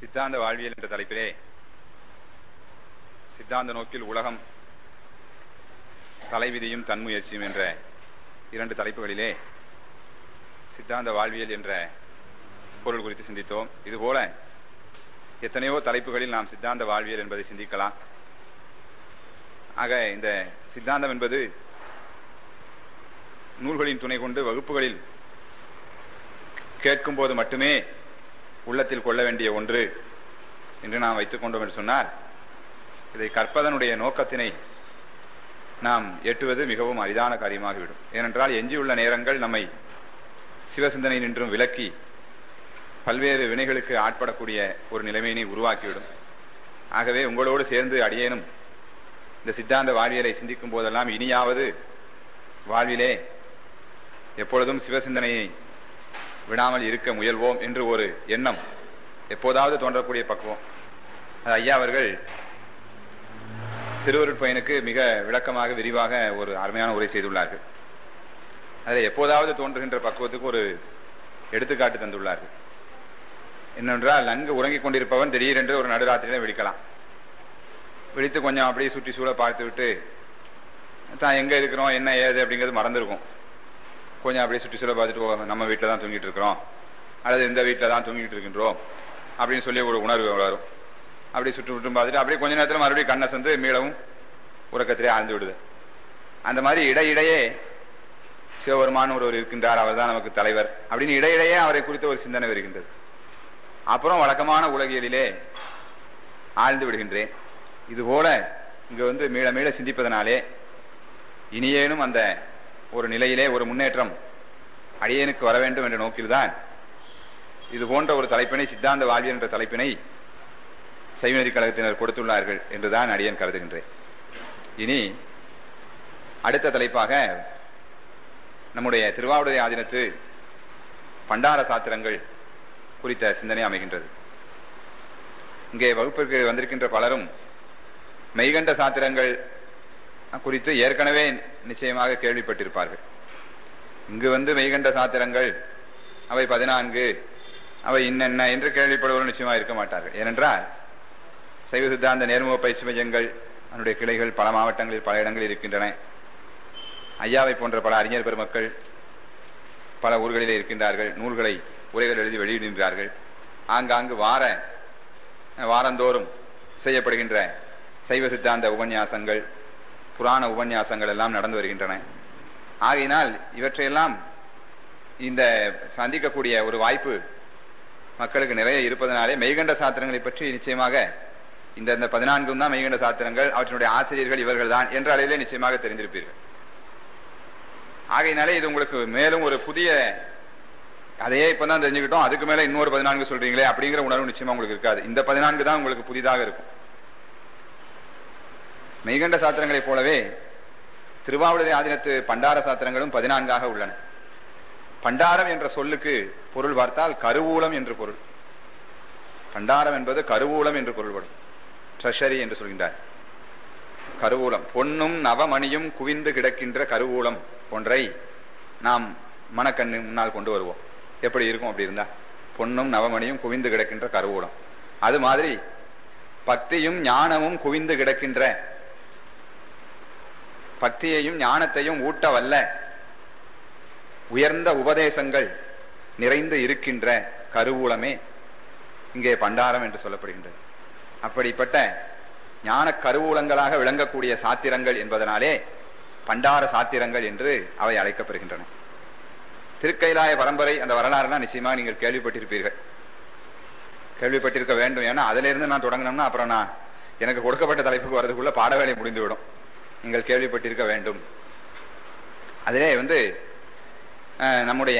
சித்தாந்த வாழ்வியல் என்ற தலைப்பிலே சித்தாந்த நோக்கில் உலகம் தலைவிதியும் தன்முயற்சியும் என்ற இரண்டு தலைப்புகளிலே சித்தாந்த வாழ்வியல் என்ற பொருள் குறித்து சிந்தித்தோம் இதுபோல எத்தனையோ தலைப்புகளில் நாம் சித்தாந்த வாழ்வியல் என்பதை சிந்திக்கலாம் ஆக இந்த சித்தாந்தம் என்பது நூல்களின் துணை கொண்டு வகுப்புகளில் கேட்கும் போது மட்டுமே உள்ளத்தில் கொள்ள வேண்டிய ஒன்று என்று நாம் வைத்துக் கொண்டோம் என்று சொன்னால் இதை கற்பதனுடைய நோக்கத்தினை நாம் எட்டுவது மிகவும் அரிதான காரியமாகிவிடும் ஏனென்றால் எஞ்சியுள்ள நேரங்கள் நம்மை சிவசிந்தனை நின்றும் விலக்கி பல்வேறு வினைகளுக்கு ஆட்படக்கூடிய ஒரு நிலைமையினை உருவாக்கிவிடும் ஆகவே உங்களோடு சேர்ந்து அடியேனும் இந்த சித்தாந்த வாழ்வியலை சிந்திக்கும் போதெல்லாம் இனியாவது வாழ்விலே எப்பொழுதும் சிவசிந்தனையை விடாமல் இருக்க முயல்வோம் என்று ஒரு எண்ணம் எப்போதாவது தோன்றக்கூடிய பக்குவம் அது ஐயா அவர்கள் திருவருட்பயனுக்கு மிக விளக்கமாக விரிவாக ஒரு அருமையான உரை செய்துள்ளார்கள் அதில் எப்போதாவது தோன்றுகின்ற பக்குவத்துக்கு ஒரு எடுத்துக்காட்டு தந்துள்ளார்கள் என்னென்றால் நன்கு உறங்கிக் கொண்டிருப்பவன் திடீரென்று ஒரு நடுராத்திரியில விழிக்கலாம் விழித்து கொஞ்சம் அப்படியே சுற்றி சூழ பார்த்து விட்டு தான் எங்க இருக்கிறோம் என்ன ஏது அப்படிங்கிறது மறந்துருக்கும் கொஞ்சம் அப்படியே சுற்றி சூழ பார்த்துட்டு "ஓ, நம்ம வீட்டில் தான் தூங்கிட்டு இருக்கிறோம் அல்லது இந்த வீட்டில் தான் தூங்கிட்டு இருக்கின்றோம் அப்படின்னு சொல்லி ஒரு உணர்வு வளரும் அப்படியே சுற்று விட்டு பார்த்துட்டு அப்படியே கொஞ்ச நேரத்தில் மறுபடியும் கண்ணை சந்து மீளவும் உறக்கத்திலே ஆழ்ந்து விடுது அந்த மாதிரி இடையிடையே சிவபெருமான் ஒருவர் இருக்கின்றார் அவர் தான் நமக்கு தலைவர் அப்படின்னு இடையிடையே அவரை குறித்த ஒரு சிந்தனை வருகின்றது அப்புறம் வழக்கமான உலகியலிலே ஆழ்ந்து விடுகின்றேன் இதுபோல இங்க வந்து மீள மீள சிந்திப்பதனாலே இனியேனும் அந்த ஒரு நிலையிலே ஒரு முன்னேற்றம் அடியேனுக்கு வர வேண்டும் என்ற நோக்கில்தான் இது போன்ற ஒரு தலைப்பினை சித்தாந்த வாழ்வியல் என்ற தலைப்பினை சைவநெறி கழகத்தினர் கொடுத்துள்ளார்கள் என்றுதான் அடியேன் கருதுகின்றேன் இனி அடுத்த தலைப்பாக நம்முடைய திருவாவூரை ஆதீனத்து பண்டார சாத்திரங்கள் குறித்த சிந்தனை அமைகின்றது இங்கே வகுப்பிற்கு வந்திருக்கின்ற பலரும் மெய்கண்ட சாத்திரங்கள் குறித்து ஏற்கனவே நிச்சயமாக கேள்விப்பட்டிருப்பார்கள் இங்கு வந்து மெய்கண்ட சாத்திரங்கள் அவை பதினான்கு அவை இன்னென்ன என்று கேள்விப்படுவர்கள் நிச்சயமாக இருக்க மாட்டார்கள் ஏனென்றால் சைவ சித்தாந்த நேர்முக பயிற்சி மையங்கள் அதனுடைய கிளைகள் பல மாவட்டங்களில் பல இடங்களில் இருக்கின்றன ஐயாவை போன்ற பல அறிஞர் பெருமக்கள் பல ஊர்களிலே இருக்கின்றார்கள் நூல்களை உரைகள் எழுதி வெளியிடுகின்றார்கள் ஆங்காங்கு வார வாரந்தோறும் செய்யப்படுகின்ற சைவ சித்தாந்த உபன்யாசங்கள் புராண உபன்யாசங்கள் எல்லாம் நடந்து வருகின்றன ஆகையினால் இவற்றையெல்லாம் இந்த சந்திக்கக்கூடிய ஒரு வாய்ப்பு மக்களுக்கு நிறைய இருப்பதனாலே மெய்கண்ட சாத்திரங்களை பற்றி நிச்சயமாக இந்த இந்த பதினான்கும் தான் மெய்கண்ட சாத்திரங்கள் அவற்றினுடைய ஆசிரியர்கள் இவர்கள் தான் என்ற அளவிலே நிச்சயமாக தெரிந்திருப்பீர்கள் ஆகையினாலே இது உங்களுக்கு மேலும் ஒரு புதிய அதையே இப்பதான் தெரிஞ்சுக்கிட்டோம் அதுக்கு மேல இன்னொரு பதினான்கு சொல்றீங்களே அப்படிங்கிற உணர்வு நிச்சயமா உங்களுக்கு இருக்காது இந்த பதினான்கு தான் உங்களுக்கு புதிதாக இருக்கும் மெய்கண்ட சாத்திரங்களைப் போலவே திருவாவூரை ஆதீனத்து பண்டார சாத்திரங்களும் பதினான்காக உள்ளன பண்டாரம் என்ற சொல்லுக்கு பொருள் பார்த்தால் கருவூலம் என்று பொருள் பண்டாரம் என்பது கருவூலம் என்று பொருள்படும் ட்ரெஷரி என்று சொல்கின்றார் கருவூலம் பொன்னும் நவமணியும் குவிந்து கிடக்கின்ற கருவூலம் ஒன்றை நாம் மனக்கண்ணு முன்னால் கொண்டு வருவோம் எப்படி இருக்கும் அப்படி இருந்தா பொன்னும் நவமணியும் குவிந்து கிடக்கின்ற கருவூலம் அது மாதிரி பக்தியும் ஞானமும் குவிந்து கிடக்கின்ற பக்தியையும் ஞானத்தையும் ஊட்ட வல்ல உயர்ந்த உபதேசங்கள் நிறைந்து இருக்கின்ற கருவூலமே இங்கே பண்டாரம் என்று சொல்லப்படுகின்றது அப்படிப்பட்ட ஞான கருவூலங்களாக விளங்கக்கூடிய சாத்திரங்கள் என்பதனாலே பண்டார சாத்திரங்கள் என்று அவை அழைக்கப்படுகின்றன திருக்கைலாய பரம்பரை அந்த வரலாறுலாம் நிச்சயமாக நீங்கள் கேள்விப்பட்டிருப்பீர்கள் கேள்விப்பட்டிருக்க வேண்டும் ஏன்னா அதுல இருந்து நான் தொடங்கினோம்னா அப்புறம் நான் எனக்கு கொடுக்கப்பட்ட தலைப்புக்கு வரதுக்குள்ள பாடவேலை முடிந்துவிடும் நீங்கள் கேள்விப்பட்டிருக்க வேண்டும் அதிலே வந்து அஹ், நம்முடைய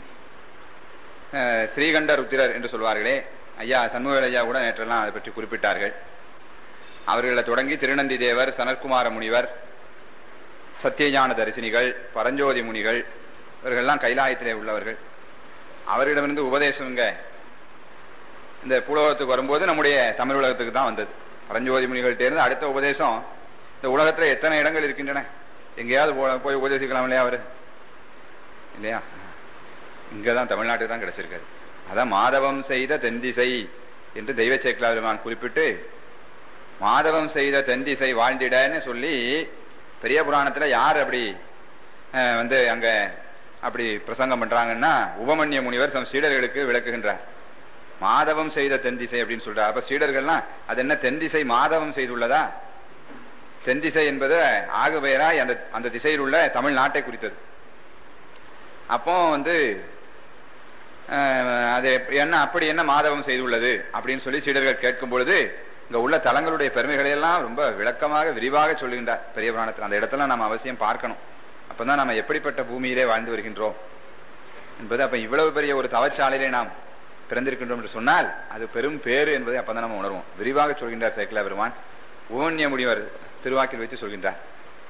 அஹ், ஸ்ரீகண்ட ருத்திரர் என்று சொல்வார்களே ஐயா சண்முக ஐயா கூட நேற்றெல்லாம் அதை பற்றி குறிப்பிட்டார்கள் அவர்களை தொடங்கி திருநந்தி தேவர் சனற்குமார முனிவர் சத்தியஞான தரிசினிகள் பரஞ்சோதி முனிகள் இவர்கள்லாம் கைலாயத்திலே உள்ளவர்கள் அவரிடமிருந்து உபதேசம் இங்க இந்த புலகத்துக்கு வரும்போது நம்முடைய தமிழ் உலகத்துக்கு தான் வந்தது பரஞ்சோதி முனிகள்கிட்ட இருந்து அடுத்த உபதேசம் இந்த உலகத்துல எத்தனை இடங்கள் இருக்கின்றன எங்கேயாவது போ- போய் உபதேசிக்கலாம் இல்லையா அவரு இல்லையா இங்கதான் தமிழ்நாட்டுக்கு தான் கிடைச்சிருக்காரு அதான் மாதவம் செய்த தென்திசை என்று தெய்வ சேக்கலாவிரமான் குறிப்பிட்டு மாதவம் செய்த தென்திசை வாழ்ந்திடன்னு சொல்லி பெரிய புராணத்துல யார் அப்படி அஹ், வந்து அங்க அப்படி பிரசங்கம் பண்றாங்கன்னா உபமன்ய முனிவர் சம் சீடர்களுக்கு விளக்குகின்றார் மாதவம் செய்த தென்திசை அப்படின்னு சொல்றார் அப்ப சீடர்கள்லாம் அது என்ன தென்திசை மாதவம் செய்துள்ளதா தென்திசை என்பது ஆகு பெயராய் அந்த அந்த திசையில் உள்ள தமிழ்நாட்டை குறித்தது அப்போ வந்து அஹ், அது எப்படி- என்ன அப்படி என்ன மாதவம் செய்துள்ளது அப்படின்னு சொல்லி சீடர்கள் கேட்கும் பொழுது இங்க உள்ள தலங்களுடைய பெருமைகளை எல்லாம் ரொம்ப விளக்கமாக விரிவாக சொல்லுகின்றார் பெரிய புராணத்தில் அந்த இடத்துல நம்ம அவசியம் பார்க்கணும் அப்பதான் நம்ம எப்படிப்பட்ட பூமியிலே வாழ்ந்து வருகின்றோம் என்பது அப்ப இவ்வளவு பெரிய ஒரு தவச்சாலையிலே நாம் பிறந்திருக்கின்றோம் என்று சொன்னால் அது பெரும் பேறு என்பதை அப்பதான் நம்ம உணர்வோம் விரிவாக சொல்கின்றார் சேக்கலா பெருமான் ஊன்ய முடிவர் திருவாக்கில் வைத்து சொல்கின்றார்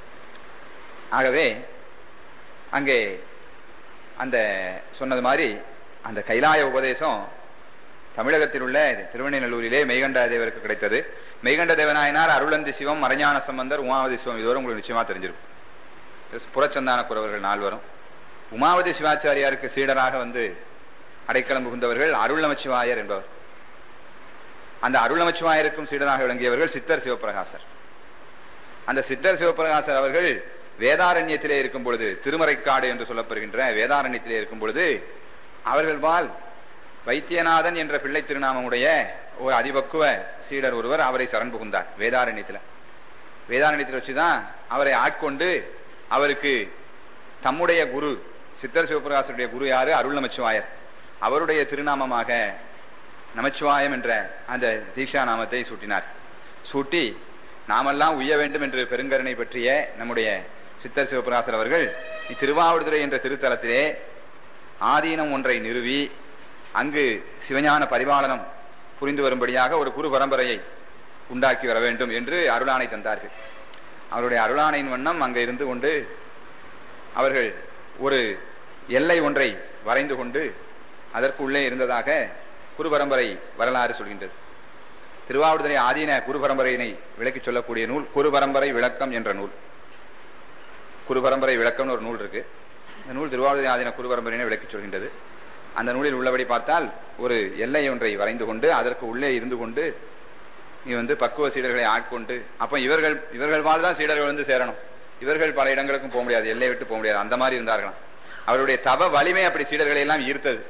ஆகவே அங்கே அந்த சொன்னது மாதிரி அந்த கைலாய உபதேசம் தமிழகத்தில் உள்ள திருவண்ணைநல்லூரிலே மெய்கண்ட தேவருக்கு கிடைத்தது மெய்கண்ட தேவநாயனார் அருளந்தி சிவம் மறைஞான சம்பந்தர் உமாவதி சிவம் இதுவரை உங்களுக்கு நிச்சயமா தெரிஞ்சிருக்கும் புறச்சந்தான குறவர்கள் நால்வரும் உமாவதி சிவாச்சாரியாருக்கு சீடராக வந்து அடைக்கலம் புகுந்தவர்கள் அருள் நமச்சிவாயர் என்பவர் அந்த அருள் நமச்சிவாயருக்கும் சீடராக விளங்கியவர்கள் சித்தர் சிவபிரகாசர் அந்த சித்தர் சிவபிரகாசர் அவர்கள் வேதாரண்யத்திலே இருக்கும் பொழுது திருமறைக்காடு என்று சொல்லப்படுகின்ற வேதாரண்யத்திலே இருக்கும் பொழுது அவர்கள் பால் வைத்தியநாதன் என்ற பிள்ளை திருநாமமுடைய ஒரு அதிபக்குவ சீடர் ஒருவர் அவரை சரண் புகுந்தார் வேதாரண்யத்தில் வேதாரண்யத்தில் வச்சுதான் அவரை ஆட்கொண்டு அவருக்கு தம்முடைய குரு சித்தர் சிவபிரகாசருடைய குரு யாரு அருள் நமச்சிவாயர் அவருடைய திருநாமமாக நமச்சிவாயம் என்ற அந்த தீக்ஷா நாமத்தை சூட்டினார் சூட்டி நாமெல்லாம் உய்ய வேண்டும் என்று பெருங்கருணை பற்றிய நம்முடைய சித்தர் சிவபிரகாசர் அவர்கள் திருவாவடுதுறை என்ற திருத்தலத்திலே ஆதீனம் ஒன்றை நிறுவி அங்கு சிவஞான பரிபாலனம் புரிந்து வரும்படியாக ஒரு குரு பரம்பரையை உண்டாக்கி வர வேண்டும் என்று அருளாணை தந்தார்கள் அவருடைய அருளாணையின் வண்ணம் அங்கே இருந்து கொண்டு அவர்கள் ஒரு எல்லை ஒன்றை வரைந்து கொண்டு அதற்கு உள்ளே இருந்ததாக குரு பரம்பரை வரலாறு சொல்கின்றது திருவாவூர்துறை ஆதீன குரு பரம்பரையினை விளக்கி சொல்லக்கூடிய நூல் குரு பரம்பரை விளக்கம் என்ற நூல் குரு பரம்பரை விளக்கம்னு ஒரு நூல் இருக்கு இந்த நூல் திருவாவூர்துறை ஆதீன குரு பரம்பரையினை விளக்கி சொல்கின்றது அந்த நூலில் உள்ளபடி பார்த்தால் ஒரு எல்லை ஒன்றை வரைந்து கொண்டு அதற்கு உள்ளே இருந்து கொண்டு நீ வந்து பக்குவ சீடர்களை ஆட்கொண்டு அப்ப இவர்கள் இவர்கள் வாழ்தான் சீடர்கள் வந்து சேரணும் இவர்கள் பல இடங்களுக்கும் போக முடியாது எல்லை விட்டு போக முடியாது அந்த மாதிரி இருந்தார்களாம் அவருடைய தவ வலிமை அப்படி சீடர்களை எல்லாம் ஈர்த்தது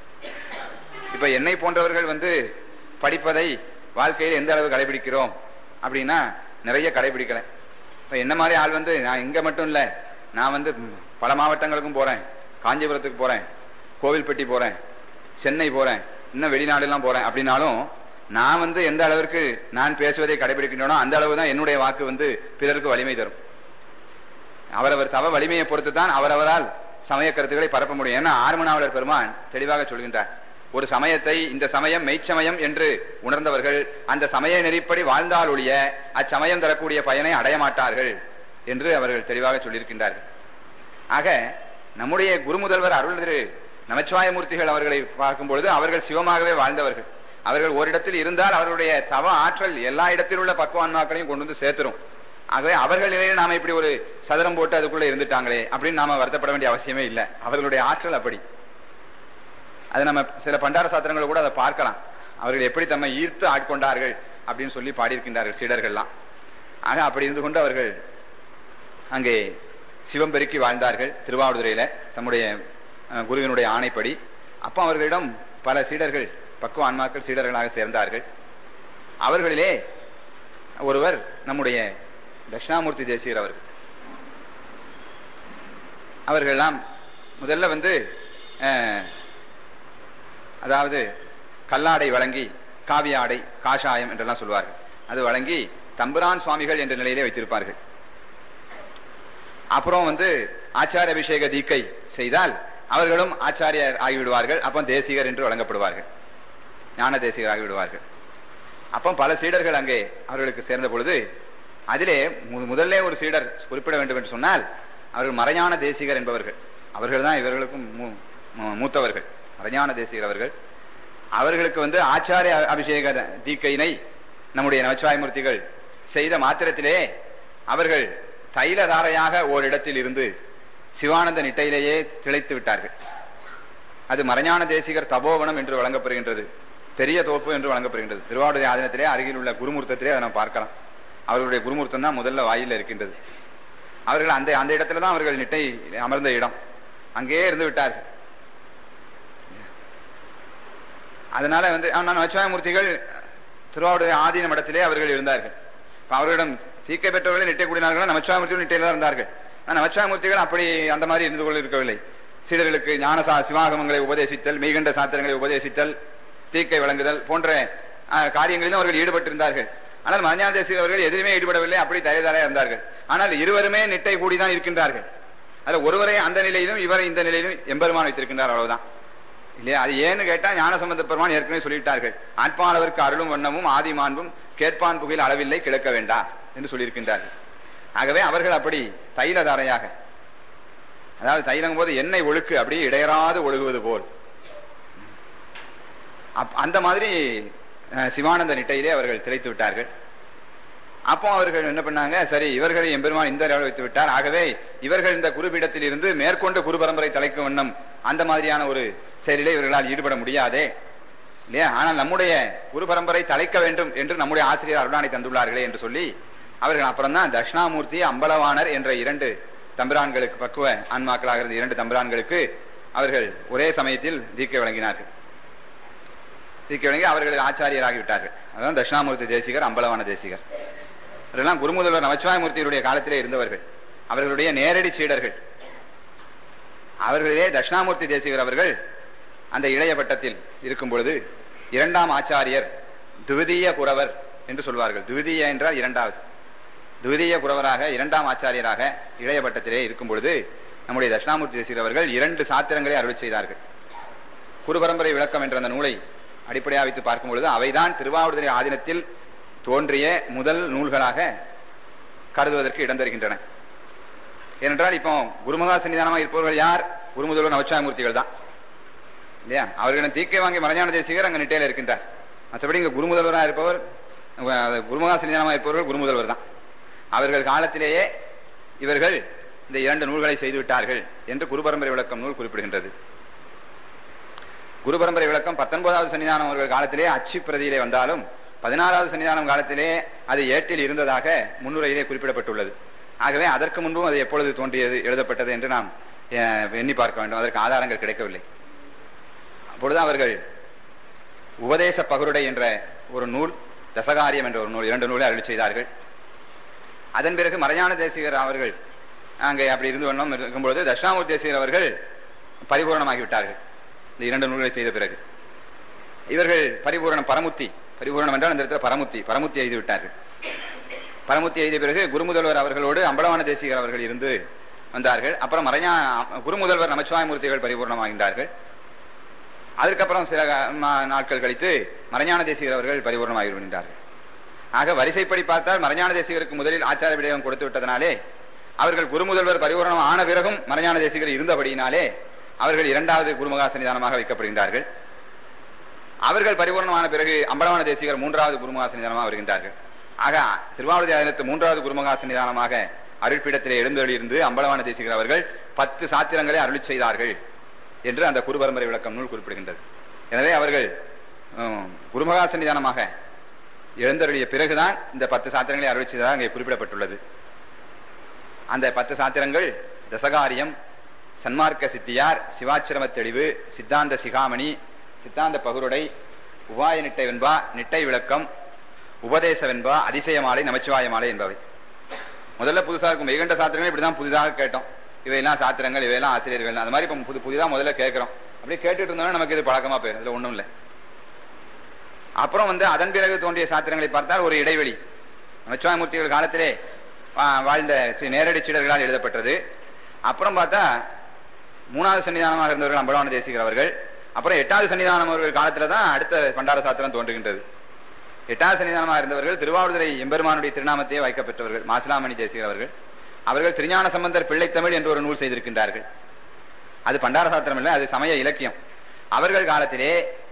இப்ப என்னை போன்றவர்கள் வந்து படிப்பதை வாழ்க்கையில் எந்த அளவு கடைபிடிக்கிறோம் அப்படின்னா நிறைய கடைபிடிக்கல இப்ப என்ன மாதிரி ஆள் வந்து நான் இங்க மட்டும் இல்ல நான் வந்து பல மாவட்டங்களுக்கும் போறேன் காஞ்சிபுரத்துக்கு போறேன் கோவில்பட்டி போறேன் சென்னை போறேன் இன்னும் வெளிநாடுலாம் போறேன் அப்படின்னாலும் நான் வந்து எந்த அளவிற்கு நான் பேசுவதை கடைபிடிக்கின்றனோ அந்த அளவு தான் என்னுடைய வாக்கு வந்து பிறருக்கு வலிமை தரும் அவரவர் தவ வலிமையை பொறுத்து தான் அவரவரால் சமய கருத்துக்களை பரப்ப முடியும் ஏன்னா ஆர்மனாவலர் பெருமான் தெளிவாக சொல்கின்றார் ஒரு சமயத்தை இந்த சமயம் மெய்ச்சமயம் என்று உணர்ந்தவர்கள் அந்த சமய நெறிப்படி வாழ்ந்தால் ஒழிய அச்சமயம் தரக்கூடிய பயனை அடைய மாட்டார்கள் என்று அவர்கள் தெளிவாக சொல்லியிருக்கின்றார்கள் ஆக நம்முடைய குருமுதல்வர் அருள் திரு நமச்சிவாயமூர்த்திகள் அவர்களை பார்க்கும் பொழுது அவர்கள் சிவமாகவே வாழ்ந்தவர்கள் அவர்கள் ஓரிடத்தில் இருந்தால் அவர்களுடைய தவ ஆற்றல் எல்லா இடத்தில் உள்ள பக்குவான்மாக்களையும் கொண்டு வந்து சேர்த்துரும் ஆகவே அவர்கள் நிலையில் நாம இப்படி ஒரு சதுரம் போட்டு அதுக்குள்ள இருந்துட்டாங்களே அப்படின்னு நாம வருத்தப்பட வேண்டிய அவசியமே இல்லை அவர்களுடைய ஆற்றல் அப்படி அது நம்ம சில பண்டார சாத்திரங்களை கூட அதை பார்க்கலாம் அவர்கள் எப்படி தம்மை ஈர்த்து ஆட்கொண்டார்கள் அப்படின்னு சொல்லி பாடியிருக்கின்றார்கள் சீடர்கள்லாம் ஆக அப்படி இருந்து கொண்டு அவர்கள் அங்கே சிவம் பெருக்கி வாழ்ந்தார்கள் திருவாவூதுறையில தம்முடைய அஹ், குருவினுடைய ஆணைப்படி அப்போ அவர்களிடம் பல சீடர்கள் பக்குவ ஆன்மாக்கள் சீடர்களாக சேர்ந்தார்கள் அவர்களிலே ஒருவர் நம்முடைய தட்சிணாமூர்த்தி தேசியர் அவர்கள் அவர்கள்லாம் முதல்ல வந்து அஹ், அதாவது கல்லாடை வழங்கி காவிய ஆடை காஷாயம் என்றெல்லாம் சொல்வார்கள் அது வழங்கி தம்புரான் சுவாமிகள் என்ற நிலையிலே வைத்திருப்பார்கள் அப்புறம் வந்து ஆச்சார அபிஷேக தீக்கை செய்தால் அவர்களும் ஆச்சாரியர் ஆகிவிடுவார்கள் அப்போ தேசிகர் என்று வழங்கப்படுவார்கள் ஞான தேசிகர் ஆகிவிடுவார்கள் அப்போ பல சீடர்கள் அங்கே அவர்களுக்கு சேர்ந்த பொழுது அதிலே மு- முதல்ல ஒரு சீடர் குறிப்பிட வேண்டும் என்று சொன்னால் அவர்கள் மறைஞான தேசிகர் என்பவர்கள் அவர்கள் தான் இவர்களுக்கும் மூ- மூ- மூத்தவர்கள் மறைஞான தேசிகர் அவர்கள் அவர்களுக்கு வந்து ஆச்சாரிய அபிஷேக தீக்கையினை நம்முடைய நமச்சிவாயமூர்த்திகள் செய்த மாத்திரத்திலே அவர்கள் தைலதாரையாக ஓரிடத்தில் இருந்து சிவானந்த நிட்டையிலேயே திளைத்து விட்டார்கள் அது மறைஞான தேசிகர் தபோவனம் என்று வழங்கப்படுகின்றது பெரிய தோப்பு என்று வழங்கப்படுகின்றது திருவாவூர் ஆதீனத்திலே அருகில் உள்ள குருமூர்த்தத்திலே அதை நாம் பார்க்கலாம் அவர்களுடைய குருமூர்த்தம் தான் முதல்ல வாயில இருக்கின்றது அவர்கள் அந்த அந்த இடத்துல தான் அவர்கள் நிட்டை அமர்ந்த இடம் அங்கேயே இருந்து விட்டார்கள் அதனால வந்து ஆனால் நமச்சிவாயமூர்த்திகள் திருவாவூர் ஆதீன மடத்திலே அவர்கள் இருந்தார்கள் இப்ப அவர்களிடம் தீக்கை பெற்றவர்கள் நிட்டை கூடினார்கள் நமச்சிவாயமூர்த்திகள் நிட்டையில தான் இருந்தார்கள் ஆனால் நமச்சிவாயமூர்த்திகள் அப்படி அந்த மாதிரி இருந்து கொள்ள இருக்கவில்லை சீடர்களுக்கு ஞானசா சிவாகமங்களை உபதேசித்தல் மெய்கண்ட சாத்திரங்களை உபதேசித்தல் தீக்கை வழங்குதல் போன்ற அஹ், காரியங்களிலும் அவர்கள் ஈடுபட்டிருந்தார்கள் ஆனால் மரஞான தேசிய அவர்கள் எதிலுமே ஈடுபடவில்லை அப்படி தயாராக இருந்தார்கள் ஆனால் இருவருமே நிட்டை கூடிதான் இருக்கின்றார்கள் அதுல ஒருவரை அந்த நிலையிலும் இவரை இந்த நிலையிலும் எம்பெருமான் வைத்திருக்கின்றார் அவ்வளவுதான் இல்லையா அது ஏன்னு கேட்டா ஞான சம்பந்த பெருமான் ஏற்கனவே சொல்லிவிட்டார்கள் ஆட்பாளவருக்கு அருளும் வண்ணமும் ஆதி மாண்பும் கேட்பான் புகையில் அளவில்லை கிழக்க வேண்டா என்று சொல்லியிருக்கின்றார்கள் ஆகவே அவர்கள் அப்படி தைலதாரையாக அதாவது தைலங்கும் போது எண்ணெய் ஒழுக்கு அப்படி இடையறாது ஒழுகுவது போல் அப்- அந்த மாதிரி அஹ், சிவானந்த நிட்டையிலே அவர்கள் திளைத்து விட்டார்கள் அப்போ அவர்கள் என்ன பண்ணாங்க சரி இவர்களை எம்பெருமான் இந்த அளவில் வைத்து விட்டார் ஆகவே இவர்கள் இந்த குருபீடத்தில் இருந்து மேற்கொண்டு குரு பரம்பரை தலைக்கும் வண்ணம் அந்த மாதிரியான ஒரு செயலிலே இவர்களால் ஈடுபட முடியாதே இல்லையா ஆனால் நம்முடைய குரு பரம்பரை தலைக்க வேண்டும் என்று நம்முடைய ஆசிரியர் அருளானை தந்துள்ளார்களே என்று சொல்லி அவர்கள் அப்புறம் தான் தட்சிணாமூர்த்தி அம்பலவாணர் என்ற இரண்டு தம்பிரான்களுக்கு பக்குவ ஆன்மாக்களாக இருந்த இரண்டு தம்பிரான்களுக்கு அவர்கள் ஒரே சமயத்தில் தீக்கை வழங்கினார்கள் தீக்கை வழங்கி அவர்கள் ஆச்சாரியராகி விட்டார்கள் அதான் தட்சிணாமூர்த்தி தேசிகர் அம்பலவான தேசிகர் அவர்களெல்லாம் குருமுதல்வர் நமச்சிவாயமூர்த்தியுடைய காலத்திலே இருந்தவர்கள் அவர்களுடைய நேரடி சீடர்கள் அவர்களிலே தட்சிணாமூர்த்தி தேசிகர் அவர்கள் அந்த இளைய பட்டத்தில் இருக்கும் பொழுது இரண்டாம் ஆச்சாரியர் துவிதீய குரவர் என்று சொல்வார்கள் துவிதீய என்றால் இரண்டாவது துவிதீய குரவராக இரண்டாம் ஆச்சாரியராக இளைய பட்டத்திலே இருக்கும் பொழுது நம்முடைய தட்சிணாமூர்த்தி தேசிகர் அவர்கள் இரண்டு சாத்திரங்களை அருள் செய்தார்கள் குரு பரம்பரை விளக்கம் என்ற அந்த நூலை அடிப்படையாக வைத்து பார்க்கும் பொழுது அவைதான் திருவாவூர்துறை ஆதீனத்தில் தோன்றிய முதல் நூல்களாக கருதுவதற்கு இடம் தருகின்றன ஏனென்றால் இப்போ குருமகா சன்னிதானமாக இருப்பவர்கள் யார் குருமுதல்வர் நவச்சாமூர்த்திகள் தான் இல்லையா அவர்களிடம் தீக்கை வாங்கி மலைஞான தேசிகர் அங்க நிட்டையில இருக்கின்றார் மற்றபடி இங்க குருமுதல்வராக இருப்பவர் அஹ், குருமகா சன்னிதானமாக இருப்பவர்கள் குருமுதல்வர் தான் அவர்கள் காலத்திலேயே இவர்கள் இந்த இரண்டு நூல்களை செய்து விட்டார்கள் என்று குரு பரம்பரை விளக்கம் நூல் குறிப்பிடுகின்றது குரு பரம்பரை விளக்கம் பத்தொன்பதாவது சன்னிதானம் அவர்கள் காலத்திலே அச்சு பிரதியிலே வந்தாலும் பதினாறாவது சன்னிதானம் காலத்திலே அது ஏட்டில் இருந்ததாக முன்னுரையிலே குறிப்பிடப்பட்டுள்ளது ஆகவே அதற்கு முன்பும் அது எப்பொழுது தோன்றியது எழுதப்பட்டது என்று நாம் அஹ், எண்ணி பார்க்க வேண்டும் அதற்கு ஆதாரங்கள் கிடைக்கவில்லை அப்பொழுது அவர்கள் உபதேச பகருடை என்ற ஒரு நூல் தசகாரியம் என்ற ஒரு நூல் இரண்டு நூலை அருள் செய்தார்கள் அதன் பிறகு மறையான தேசிகர் அவர்கள் அங்கே அப்படி இருந்து வண்ணம் இருக்கும்பொழுது தட்சிணாமூர்த்தி தேசிகர் அவர்கள் பரிபூரணமாகி விட்டார்கள் இந்த இரண்டு நூல்களை செய்த பிறகு இவர்கள் பரிபூரணம் பரமுத்தி பரிபூரணம் என்றால் அந்த இடத்துல பரமுத்தி பரமுத்தி எழுதி விட்டார்கள் பரமுத்தி எழுதிய பிறகு குருமுதல்வர் அவர்களோடு அம்பலவான தேசிகர் அவர்கள் இருந்து வந்தார்கள் அப்புறம் மறைஞா குருமுதல்வர் நமச்சிவாயமூர்த்திகள் பரிபூர்ணமாகின்றார்கள் அதற்கப்புறம் சில ம- நாட்கள் கழித்து மறைஞான தேசிகர் அவர்கள் பரிபூர்ணமாகி விடுகின்றார்கள் ஆக வரிசைப்படி பார்த்தால் மறைஞான தேசிகருக்கு முதலில் ஆச்சார விடயம் கொடுத்து விட்டதனாலே அவர்கள் குருமுதல்வர் பரிபூரணம் ஆன பிறகும் மறைஞான தேசிகர் இருந்தபடியினாலே அவர்கள் இரண்டாவது குருமகா சன்னிதானமாக வைக்கப்படுகின்றார்கள் அவர்கள் பரிபூர்ணமான பிறகு அம்பலவான தேசிகர் மூன்றாவது குருமகா சன்னிதானமாக வருகின்றார்கள் ஆக திருவாவூர் ஆதீனத்து மூன்றாவது குருமகா சன்னிதானமாக அருள்பீடத்திலே எழுந்தொழியிருந்து அம்பலவான தேசிகர் அவர்கள் பத்து சாத்திரங்களை அருள் செய்தார்கள் என்று அந்த குரு பரம்பரை விளக்கம் நூல் குறிப்பிடுகின்றது எனவே அவர்கள் உம், குருமகா சன்னிதானமாக எழுந்தருளிய பிறகுதான் இந்த பத்து சாத்திரங்களை அருள் செய்ததாக அங்கே குறிப்பிடப்பட்டுள்ளது அந்த பத்து சாத்திரங்கள் தசகாரியம் சன்மார்க்க சித்தியார் சிவாச்சிரம தெளிவு சித்தாந்த சிகாமணி சித்தாந்த பகுருடை உபாய நிட்டை வெண்பா நிட்டை விளக்கம் உபதேச வெண்பா அதிசய மாலை நமச்சிவாய மாலை என்பவை முதல்ல புதுசா இருக்கும் மெய்கண்ட சாத்திரங்கள் இப்படிதான் புதிதாக கேட்டோம் இவையெல்லாம் சாத்திரங்கள் இவையெல்லாம் ஆசிரியர்கள் அந்த மாதிரி இப்ப புது புதிதா முதல்ல கேட்கிறோம் அப்படியே கேட்டுட்டு இருந்தோம்னா நமக்கு இது பழக்கமா போயிடும் இதுல ஒண்ணும் இல்லை அப்புறம் வந்து அதன் பிறகு தோன்றிய சாத்திரங்களை பார்த்தால் ஒரு இடைவெளி நமச்சிவாயமூர்த்திகள் காலத்திலே வா- வாழ்ந்த சி- நேரடி சீடர்களால் எழுதப்பட்டது அப்புறம் பார்த்தா மூணாவது சன்னிதானமாக இருந்தவர்கள் அம்பலவான தேசிகர் அவர்கள் அப்புறம் எட்டாவது சன்னிதானம் அவர்கள் காலத்துல தான் அடுத்த பண்டார சாத்திரம் தோன்றுகின்றது எட்டாவது சன்னிதானமாக இருந்தவர்கள் திருவாவூர்துறை எம்பெருமானுடைய திருநாமத்தையே வைக்கப்பெற்றவர்கள் மாசிலாமணி தேசிகர் அவர்கள் அவர்கள் திருஞான சம்பந்தர் பிள்ளைத்தமிழ் என்று ஒரு நூல் செய்திருக்கின்றார்கள் அது பண்டார சாத்திரம் இல்லை அது சமய இலக்கியம் அவர்கள் காலத்திலே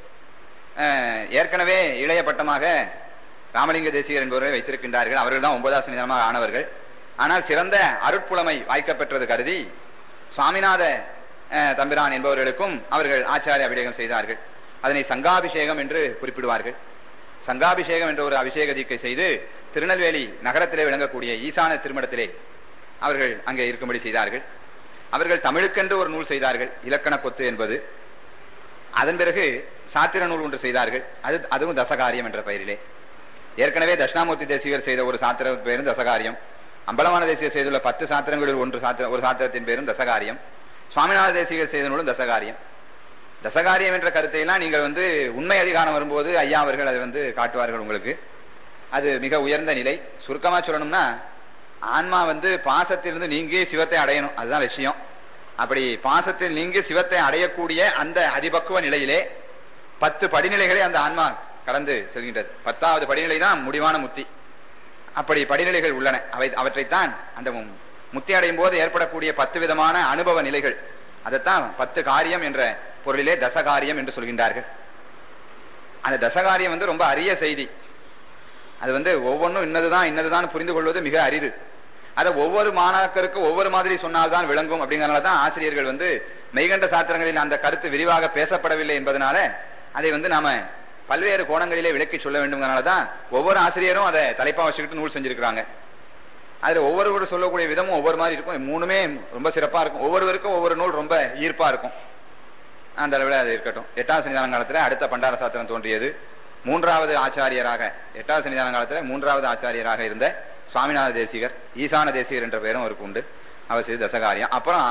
அஹ், ஏற்கனவே இளைய பட்டமாக ராமலிங்க தேசிகர் என்பவரை வைத்திருக்கின்றார்கள் அவர்கள் தான் ஒன்பதாம் சன்னிதானமாக ஆனவர்கள் ஆனால் சிறந்த அருட்புலமை வாய்க்கப்பெற்றது கருதி சுவாமிநாத அஹ், தம்பிரான் என்பவர்களுக்கும் அவர்கள் ஆச்சாரிய அபிடேகம் செய்தார்கள் அதனை சங்காபிஷேகம் என்று குறிப்பிடுவார்கள் சங்காபிஷேகம் என்ற ஒரு அபிஷேக தீக்கை செய்து திருநெல்வேலி நகரத்திலே விளங்கக்கூடிய ஈசான திருமணத்திலே அவர்கள் அங்கே இருக்கும்படி செய்தார்கள் அவர்கள் தமிழுக்கென்று ஒரு நூல் செய்தார்கள் இலக்கண கொத்து என்பது அதன் பிறகு சாத்திர நூல் ஒன்று செய்தார்கள் அது அதுவும் தசகாரியம் என்ற பெயரிலே ஏற்கனவே தட்சிணாமூர்த்தி தேசிகர் செய்த ஒரு சாத்திர பேரும் தசகாரியம் அம்பலமான தேசிகர் செய்துள்ள பத்து சாத்திரங்களில் ஒன்று சாத்திர ஒரு சாத்திரத்தின் பேரும் தசகாரியம் சுவாமிநாத தேசிகர் செய்த நூலும் தசகாரியம் தசகாரியம் என்ற கருத்தை எல்லாம் நீங்கள் வந்து உண்மை அதிகாரம் வரும்போது ஐயா அவர்கள் அதை வந்து காட்டுவார்கள் உங்களுக்கு அது மிக உயர்ந்த நிலை சுருக்கமா சொல்லணும்னா ஆன்மா வந்து பாசத்திலிருந்து நீங்கி சிவத்தை அடையணும் அதுதான் விஷயம் அப்படி பாசத்தில் நீங்கி சிவத்தை அடையக்கூடிய அந்த அதிபக்குவ நிலையிலே பத்து படிநிலைகளை அந்த ஆன்மா கடந்து செல்கின்றது பத்தாவது படிநிலை தான் முடிவான முத்தி அப்படி படிநிலைகள் உள்ளன அவை அவற்றைத்தான் அந்த மு- முத்தி அடையும் போது ஏற்படக்கூடிய பத்து விதமான அனுபவ நிலைகள் அதைத்தான் பத்து காரியம் என்ற பொருளிலே தசகாரியம் என்று சொல்கின்றார்கள் அந்த தசகாரியம் வந்து ரொம்ப அரிய செய்தி அது வந்து ஒவ்வொன்றும் இன்னதுதான் இன்னதுதான் புரிந்து கொள்வது மிக அரிது அதை ஒவ்வொரு மாணாக்கருக்கு ஒவ்வொரு மாதிரி சொன்னால்தான் விளங்கும் அப்படிங்கறனால தான் ஆசிரியர்கள் வந்து மெய்கண்ட சாத்திரங்களில் அந்த கருத்து விரிவாக பேசப்படவில்லை என்பதனால அதை வந்து நாம பல்வேறு கோணங்களிலே விளக்கி சொல்ல வேண்டும்ங்கறனால தான் ஒவ்வொரு ஆசிரியரும் அதை தலைப்பா வச்சுக்கிட்டு நூல் செஞ்சிருக்கிறாங்க அதுல ஒவ்வொருவரும் சொல்லக்கூடிய விதமும் ஒவ்வொரு மாதிரி இருக்கும் மூணுமே ரொம்ப சிறப்பா இருக்கும் ஒவ்வொருவருக்கும் ஒவ்வொரு நூல் ரொம்ப ஈர்ப்பா இருக்கும் அந்த அளவில் அது இருக்கட்டும் எட்டாவது சன்னிதான காலத்துல அடுத்த பண்டார சாத்திரம் தோன்றியது மூன்றாவது ஆச்சாரியராக எட்டாவது சன்னிதான காலத்துல மூன்றாவது ஆச்சாரியராக இருந்த சுவாமிநாத தேசிகர் ஈசான தேசிகர் என்ற பெயரும் அவருக்கு உண்டு அவர் செய்த தசகாரியம் அப்புறம்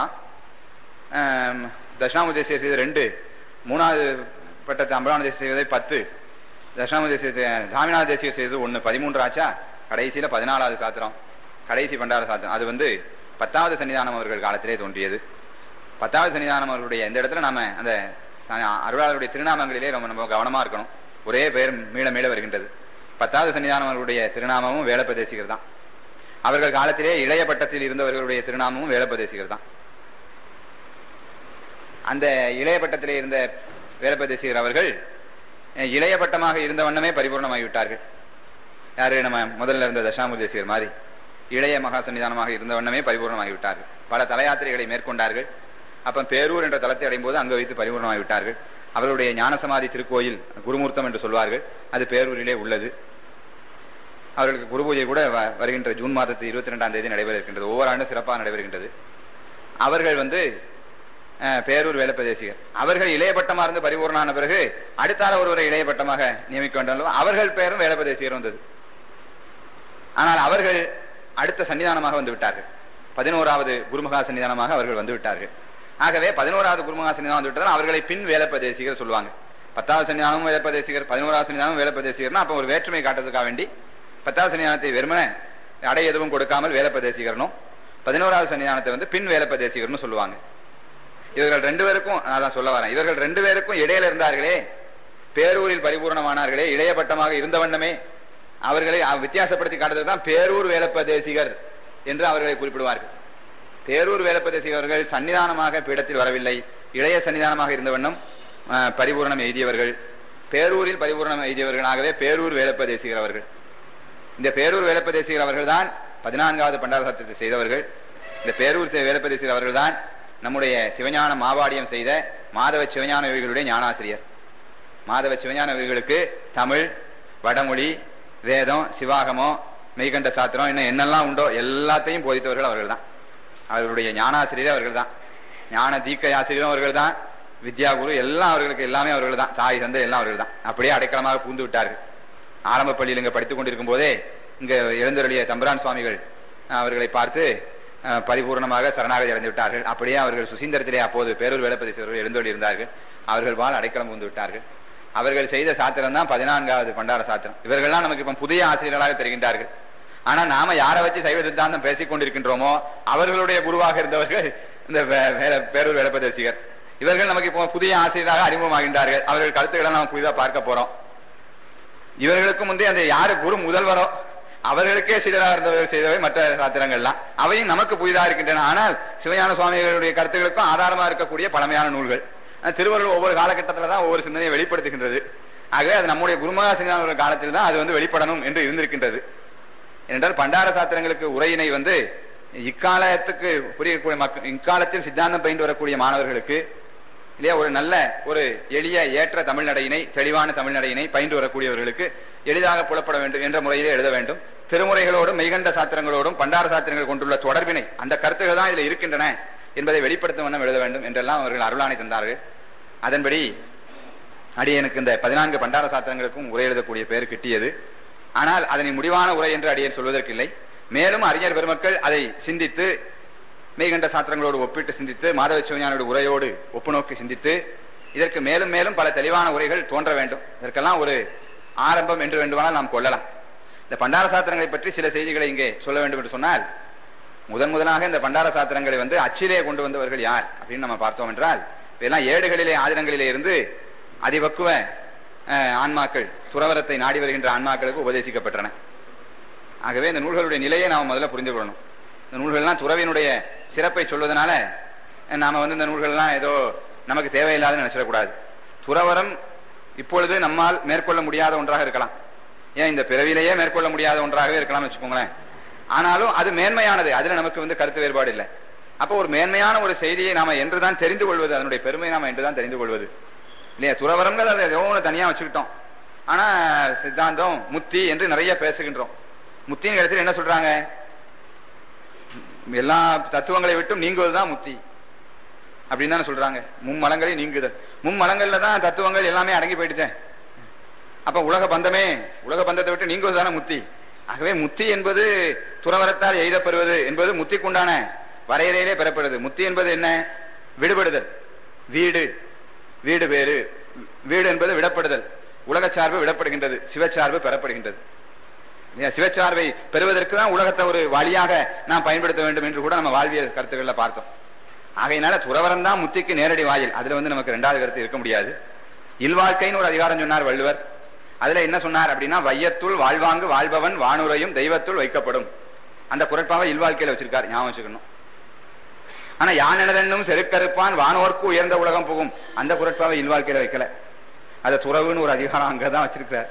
ஆம், தட்சிணாமூர்த்தி தேசிகர் செய்த ரெண்டு மூணாவது பட்டத்தை அம்பரான தேசிய செய்ததை பத்து தட்சிணாமூர்த்தி தேசிய செய்~ தாமிநாத தேசிகர் செய்தது ஒன்று பதிமூன்று ஆச்சா கடைசியில பதினாலாவது சாத்திரம் கடைசி பண்டார சாத்திரம் அது வந்து பத்தாவது சன்னிதானம் அவர்கள் காலத்திலே தோன்றியது பத்தாவது சன்னிதானம் அவர்களுடைய இந்த இடத்துல நாம அந்த ச- அருளாளருடைய திருநாமங்களிலே ரொம்ப நம்ம கவனமா இருக்கணும் ஒரே பெயர் மீள மீள வருகின்றது பத்தாவது சன்னிதானம் அவர்களுடைய திருநாமமும் வேலப்பதேசிகர் தான் அவர்கள் காலத்திலே இளைய பட்டத்தில் இருந்தவர்களுடைய திருநாமமும் வேலப்பதேசிகர் தான் அந்த இளைய பட்டத்திலே இருந்த வேலப்பதேசிகர் அவர்கள் அஹ், இளைய பட்டமாக இருந்த வண்ணமே பரிபூர்ணமாகி விட்டார்கள் யாரு நம்ம முதல்ல இருந்த தசாமுதேசிகர் மாதிரி இளைய மகா சன்னிதானமாக இருந்த வண்ணமே பரிபூர்ணமாகி விட்டார்கள் பல தலயாத்திரைகளை மேற்கொண்டார்கள் அப்ப பேரூர் என்ற தலத்தை அடையும் போது அங்கு வைத்து பரிபூர்ணமாகி விட்டார்கள் அவருடைய ஞானசமாதி திருக்கோயில் குருமூர்த்தம் என்று சொல்வார்கள் அது பேரூரிலே உள்ளது அவர்களுக்கு குரு பூஜை கூட வ- வருகின்ற ஜூன் மாதத்து இருபத்தி ரெண்டாம் தேதி நடைபெற இருக்கின்றது ஒவ்வொரு ஆண்டும் சிறப்பாக நடைபெறுகின்றது அவர்கள் வந்து அஹ், பேரூர் வேலப்பிரதேசிகர் அவர்கள் இளைய பட்டமா இருந்து பரிபூர்ணான பிறகு அடுத்தால ஒருவரை இளைய பட்டமாக நியமிக்க வேண்டும் அல்லவா? அவர்கள் பேரும் வேலப்பிரதேசிகர் வந்தது ஆனால் அவர்கள் அடுத்த சன்னிதானமாக வந்து விட்டார்கள் பதினோராவது குருமகா சன்னிதானமாக அவர்கள் வந்து விட்டார்கள் ஆகவே பதினோராவது குருமகா சன்னிதானம் வந்து விட்டதால் அவர்களை பின் வேலப்பிரதேசிகர் சொல்லுவாங்க பத்தாவது சன்னிதானமும் வேலப்பிரதேசிகர் பதினோராவது சன்னிதானமும் வேலப்பிரதேசிகர்னா அப்ப ஒரு வேற்றுமை காட்டுறதுக்காக வேண்டி பத்தாவது சன்னிதானத்தை வெறுமனே அடை எதுவும் கொடுக்காமல் வேலப்பிரதேசிகரனும் பதினோராவது சன்னிதானத்தை வந்து பின் வேலப்பிரதேசிகர்னு சொல்லுவாங்க இவர்கள் ரெண்டு பேருக்கும் அதான் சொல்ல வரேன் இவர்கள் ரெண்டு பேருக்கும் இடையில இருந்தார்களே பேரூரில் பரிபூர்ணமானார்களே இளைய பட்டமாக இருந்த வண்ணமே அவர்களை அவ- வித்தியாசப்படுத்தி காட்டுறது தான் பேரூர் வேலப்பதேசிகர் என்று அவர்களை குறிப்பிடுவார்கள் பேரூர் வேலப்பதேசிகர் அவர்கள் சன்னிதானமாக பீடத்தில் வரவில்லை இளைய சன்னிதானமாக இருந்த வண்ணம் அஹ், பரிபூரணம் எய்தியவர்கள் பேரூரில் பரிபூரணம் எய்தியவர்களாகவே பேரூர் வேலப்பதேசிகர் அவர்கள் இந்த பேரூர் வேலப்பதேசிகர் அவர்கள் தான் பதினான்காவது பண்டார சத்தத்தை செய்தவர்கள் இந்த பேரூர் தே- வேலப்பதேசிகர் அவர்கள் தான் நம்முடைய சிவஞான மாவாடியம் செய்த மாதவ சிவஞான யோகிகளுடைய ஞானாசிரியர் மாதவ சிவஞான யோகிகளுக்கு தமிழ் வடமொழி வேதம் சிவாகமம் மெய்கண்ட சாத்திரம் இன்னும் என்னெல்லாம் உண்டோ எல்லாத்தையும் போதித்தவர்கள் அவர்கள் தான் அவர்களுடைய ஞானாசிரியர் அவர்கள் தான் ஞான தீக்க ஆசிரியரும் அவர்கள் தான் வித்யாகுரு எல்லாம் அவர்களுக்கு எல்லாமே அவர்கள் தான் தாய் தந்தை எல்லாம் அவர்கள் தான் அப்படியே அடைக்கலமாக பூந்து விட்டார்கள் ஆரம்ப பள்ளியில் இங்க படித்துக் கொண்டிருக்கும் போதே இங்க எழுந்தருளிய தம்புரான் சுவாமிகள் அஹ், அவர்களை பார்த்து அஹ், பரிபூர்ணமாக சரணாகதி அடைந்து விட்டார்கள் அப்படியே அவர்கள் சுசீந்திரத்திலே அப்போது பேரூர் வேலப்பதீஸ்வரர்கள் எழுந்தொழி இருந்தார்கள் அவர்கள் வாழ் அடைக்கலம் பூந்து விட்டார்கள் அவர்கள் செய்த சாத்திரம் தான் பதினான்காவது பண்டார சாத்திரம் இவர்கள்லாம் நமக்கு இப்ப புதிய ஆசிரியர்களாக தெரிகின்றார்கள் ஆனா நாம யாரை வச்சு சைவ சித்தாந்தம் பேசிக் கொண்டிருக்கின்றோமோ அவர்களுடைய குருவாக இருந்தவர்கள் இந்த வே- வேல- பேரூர் வேலப்பதேசிகர் இவர்கள் நமக்கு இப்போ புதிய ஆசிரியராக அறிமுகமாகின்றார்கள் அவர்கள் கருத்துக்களை நாம் புதிதாக பார்க்க போறோம் இவர்களுக்கு முந்தைய அந்த யாரு குரு முதல்வரோ அவர்களுக்கே சீடராக இருந்தவர்கள் செய்தவை மற்ற சாத்திரங்கள்லாம் அவையும் நமக்கு புதிதாக இருக்கின்றன ஆனால் சிவஞான சுவாமிகளுடைய கருத்துக்களுக்கும் ஆதாரமா இருக்கக்கூடிய பழமையான நூல்கள் அஹ் திருவள்ளுவர் ஒவ்வொரு காலகட்டத்தில் தான் ஒவ்வொரு சிந்தனையை வெளிப்படுத்துகின்றது ஆகவே அது நம்முடைய குருமகா சிங்கான காலத்தில் தான் அது வந்து வெளிப்படணும் என்று இருந்திருக்கின்றது ஏனென்றால் பண்டார சாத்திரங்களுக்கு உரையினை வந்து இக்காலத்துக்கு புரியக்கூடிய மக்கள் இக்காலத்தில் சித்தாந்தம் பயின்று வரக்கூடிய மாணவர்களுக்கு இல்லையா ஒரு நல்ல ஒரு எளிய ஏற்ற தமிழ்நடையினை தெளிவான தமிழ்நடையினை பயின்று வரக்கூடியவர்களுக்கு எளிதாக புலப்பட வேண்டும் என்ற முறையிலே எழுத வேண்டும் திருமுறைகளோடும் மெய்கண்ட சாத்திரங்களோடும் பண்டார சாத்திரங்கள் கொண்டுள்ள தொடர்பினை அந்த கருத்துகள் தான் இதில் இருக்கின்றன என்பதை வெளிப்படுத்தும் வண்ணம் எழுத வேண்டும் என்றெல்லாம் அவர்கள் அருளானை தந்தார்கள் அதன்படி அடியனுக்கு இந்த பதினான்கு பண்டார சாத்திரங்களுக்கும் உரை எழுதக்கூடிய பெயர் கிட்டியது ஆனால் அதனை முடிவான உரை என்று அடியன் சொல்வதற்கில்லை மேலும் அறிஞர் பெருமக்கள் அதை சிந்தித்து மெய்கண்ட சாத்திரங்களோடு ஒப்பிட்டு சிந்தித்து மாதவ சிவஞானோட உரையோடு ஒப்புநோக்கி சிந்தித்து இதற்கு மேலும் மேலும் பல தெளிவான உரைகள் தோன்ற வேண்டும் இதற்கெல்லாம் ஒரு ஆரம்பம் என்று வேண்டுமானால் நாம் கொள்ளலாம் இந்த பண்டார சாத்திரங்களை பற்றி சில செய்திகளை இங்கே சொல்ல வேண்டும் என்று சொன்னால் முதன் முதலாக இந்த பண்டார சாத்திரங்களை வந்து அச்சிலே கொண்டு வந்தவர்கள் யார் அப்படின்னு நம்ம பார்த்தோம் என்றால் இதெல்லாம் ஏடுகளிலே ஆதினங்களிலே இருந்து அதிபக்குவ அஹ், ஆன்மாக்கள் துறவரத்தை நாடி வருகின்ற ஆன்மாக்களுக்கு உபதேசிக்கப்பட்டன ஆகவே இந்த நூல்களுடைய நிலையை நாம் முதல்ல புரிந்து கொள்ளணும் இந்த நூல்கள்லாம் துறவினுடைய சிறப்பை சொல்வதனால அஹ், நாம வந்து இந்த நூல்கள்லாம் ஏதோ நமக்கு தேவையில்லாத நினைச்சிடக்கூடாது துறவரம் இப்பொழுது நம்மால் மேற்கொள்ள முடியாத ஒன்றாக இருக்கலாம் ஏன் இந்த பிறவிலேயே மேற்கொள்ள முடியாத ஒன்றாகவே இருக்கலாம்னு வச்சுக்கோங்களேன் ஆனாலும் அது மேன்மையானது அதுல நமக்கு வந்து கருத்து வேறுபாடு இல்லை அப்போ ஒரு மேன்மையான ஒரு செய்தியை நாம என்றுதான் தெரிந்து கொள்வது அதனுடைய பெருமை நாம என்றுதான் தெரிந்து கொள்வது இல்லையா துறவரங்கள் அதை ஏதோ ஒன்று தனியா வச்சுக்கிட்டோம் ஆனா சித்தாந்தம் முத்தி என்று நிறைய பேசுகின்றோம் முத்தியின் இடத்துல என்ன சொல்றாங்க எல்லா தத்துவங்களை விட்டும் நீங்குவதுதான் முத்தி அப்படின்னு தானே சொல்றாங்க மும்மலங்களை நீங்குதல் மும்மலங்கள்ல தான் தத்துவங்கள் எல்லாமே அடங்கி போயிடுச்சேன் அப்ப உலக பந்தமே உலக பந்தத்தை விட்டு நீங்குவதுதானே முத்தி ஆகவே முத்தி என்பது துறவரத்தால் எய்தப்பெறுவது என்பது முத்திக்குண்டான வரையறையிலே பெறப்படுது முத்தி என்பது என்ன விடுபடுதல் வீடு வீடு வேறு வீடு என்பது விடப்படுதல் உலக சார்பு விடப்படுகின்றது சிவச்சார்பு பெறப்படுகின்றது இல்லையா? சிவச்சார்பை பெறுவதற்கு தான் உலகத்தை ஒரு வழியாக நாம் பயன்படுத்த வேண்டும் என்று கூட நம்ம வாழ்வியல் கருத்துக்கள்ல பார்த்தோம் ஆகையினால துறவரம் தான் முத்திக்கு நேரடி வாயில் அதுல வந்து நமக்கு ரெண்டாவது கருத்து இருக்க முடியாது இல்வாழ்க்கைன்னு ஒரு அதிகாரம் சொன்னார் வள்ளுவர் அதுல என்ன சொன்னார் அப்படின்னா வையத்துள் வாழ்வாங்கு வாழ்பவன் வானுரையும் தெய்வத்துள் வைக்கப்படும் அந்த குரட்பாவை இல்வாழ்க்கையில வச்சிருக்காரு ஞாபகம் வச்சுக்கணும் ஆனா யானெனதென்னும் செருக்கறுப்பான் வானோர்க்கு உயர்ந்த உலகம் புகும் அந்த குரட்பாவை இல்வாழ்க்கையில வைக்கல அதை துறவுன்னு ஒரு அதிகாரம் அங்கதான் வச்சிருக்கிறார்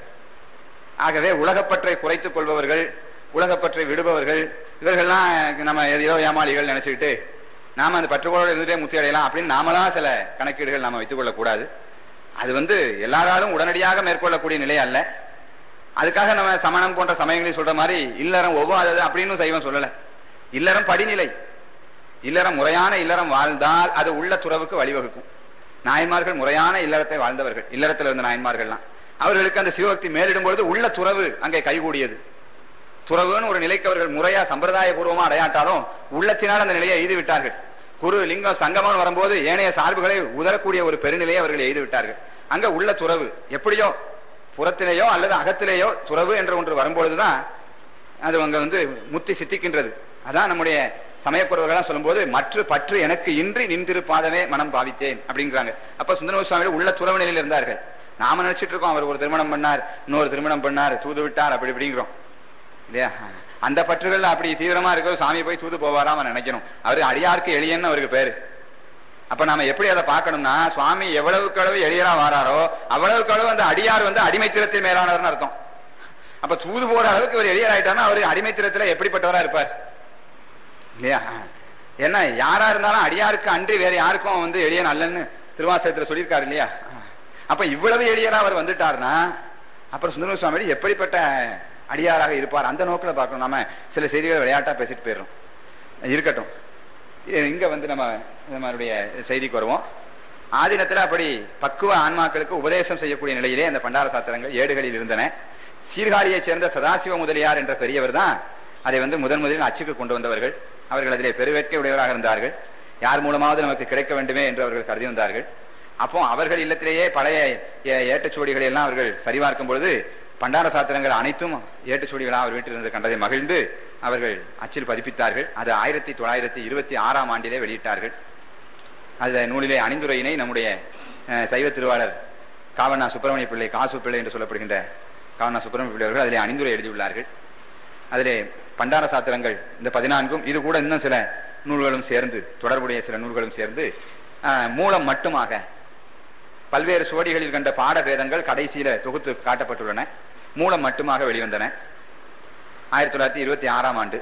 ஆகவே உலகப்பற்றை குறைத்துக் கொள்பவர்கள் உலகப்பற்றை விடுபவர்கள் இவர்கள்லாம் நம்ம ஏதோ ஏமாளிகள் நினைச்சுக்கிட்டு நாம அந்த பற்றுக்கோளோடு இருந்துட்டே முத்தி அடையலாம் அப்படின்னு நாமளா சில கணக்கீடுகள் நாம வைத்துக் கொள்ளக்கூடாது அது வந்து எல்லாராலும் உடனடியாக மேற்கொள்ளக்கூடிய நிலை அல்ல அதுக்காக நம்ம சமணம் போன்ற சமயங்களில் சொல்ற மாதிரி இல்லறம் ஒவ்வாதது அப்படின்னு சைவம் சொல்லல இல்லறம் படிநிலை இல்லறம் முறையான இல்லறம் வாழ்ந்தால் அது உள்ள துறவுக்கு வழிவகுக்கும் நாயன்மார்கள் முறையான இல்லறத்தை வாழ்ந்தவர்கள் இல்லறத்தில் இருந்த நாயன்மார்கள்லாம் அவர்களுக்கு அந்த சிவபக்தி மேலிடும் பொழுது உள்ள துறவு அங்கே கைகூடியது துறவுன்னு ஒரு நிலைக்கு அவர்கள் முறையா சம்பிரதாய பூர்வமா அடையாட்டாலும் உள்ளத்தினால் அந்த நிலையை எய்து விட்டார்கள் குரு லிங்கம் சங்கமம் வரும்போது ஏனைய சார்புகளை உதரக்கூடிய ஒரு பெருநிலையை அவர்கள் எய்து விட்டார்கள் அங்க உள்ள துறவு எப்படியோ புறத்திலேயோ அல்லது அகத்திலேயோ துறவு என்ற ஒன்று வரும்பொழுதுதான் அது அங்க வந்து முத்தி சித்திக்கின்றது அதான் நம்முடைய சமயக்குறவர்கள்லாம் சொல்லும்போது மற்ற பற்று எனக்கு இன்றி நின்றிருப்பாதவே மனம் பாவித்தேன் அப்படிங்கிறாங்க அப்ப சுந்தரமூர் சுவாமிகள் உள்ள துறவு நிலையில் இருந்தார்கள் நாம நினைச்சிட்டு இருக்கோம் அவர் ஒரு திருமணம் பண்ணார் இன்னொரு திருமணம் பண்ணார் தூது விட்டார் அப்படி இப்படிங்கிறோம் இல்லையா அந்த பற்றுகள் அப்படி தீவிரமா இருக்க சாமி போய் தூது போவாராம நினைக்கணும் அவரு அடியாருக்கு எளியன்னு அவருக்கு பேரு அப்ப நாம எப்படி அதை பார்க்கணும்னா சுவாமி எவ்வளவுக்கு அளவு எளியரா வாராரோ அவ்வளவுக்கு அளவு அந்த அடியார் வந்து அடிமைத்திரத்தில் மேலானவர்னு அர்த்தம் அப்ப தூது போற அளவுக்கு ஒரு எளியர் ஆயிட்டாருன்னா அவரு அடிமைத்திரத்துல எப்படிப்பட்டவரா இருப்பார் இல்லையா ஏன்னா யாரா இருந்தாலும் அடியாருக்கு அன்றி வேற யாருக்கும் வந்து எளியன் அல்லன்னு திருவாசகத்துல சொல்லியிருக்காரு இல்லையா அப்ப இவ்வளவு எளியரா அவர் வந்துட்டாருன்னா அப்புறம் சுந்தர சுவாமி எப்படிப்பட்ட அடியாராக இருப்பார் அந்த நோக்கில் பார்க்கணும் நாம சில செய்திகளை விளையாட்டா பேசிட்டு போயிடுறோம் இருக்கட்டும் இ- இங்க வந்து நம்ம நம்மளுடைய செய்திக்கு வருவோம் ஆதீனத்துல அப்படி பக்குவ ஆன்மாக்களுக்கு உபதேசம் செய்யக்கூடிய நிலையிலே அந்த பண்டார சாத்திரங்கள் ஏடுகளில் இருந்தன சீர்காழியைச் சேர்ந்த சதாசிவ முதலியார் என்ற பெரியவர் தான் அதை வந்து முதன் முதலில் அச்சுக்கு கொண்டு வந்தவர்கள் அவர்கள் அதிலே பெருவேட்கை உடையவராக இருந்தார்கள் யார் மூலமாவது நமக்கு கிடைக்க வேண்டுமே என்று அவர்கள் கருதி வந்தார்கள் அப்போ அவர்கள் இல்லத்திலேயே பழைய ஏ- ஏட்டுச்சுவடிகளை எல்லாம் அவர்கள் சரிபார்க்கும் பொழுது பண்டார சாத்திரங்கள் அனைத்தும் ஏட்டுச்சுவடிகளாக அவர் வீட்டில் இருந்து கண்டதை மகிழ்ந்து அவர்கள் அச்சில் பதிப்பித்தார்கள் அது ஆயிரத்தி தொள்ளாயிரத்தி இருபத்தி ஆறாம் ஆண்டிலே வெளியிட்டார்கள் அந்த நூலிலே அணிந்துரையினை நம்முடைய அஹ், சைவ திருவாளர் காவண்ணா சுப்பிரமணிய பிள்ளை காசு பிள்ளை என்று சொல்லப்படுகின்ற காவண்ணா சுப்பிரமணிய பிள்ளை அவர்கள் அதிலே அணிந்துரை எழுதியுள்ளார்கள் அதிலே பண்டார சாத்திரங்கள் இந்த பதினான்கும் இது கூட இன்னும் சில நூல்களும் சேர்ந்து தொடர்புடைய சில நூல்களும் சேர்ந்து அஹ், மூலம் மட்டுமாக பல்வேறு சுவடிகளில் கண்ட பாடபேதங்கள் கடைசியில தொகுத்து காட்டப்பட்டுள்ளன மூலம் மட்டுமாக வெளிவந்தன ஆயிரத்தி தொள்ளாயிரத்தி இருபத்தி ஆறாம் ஆண்டு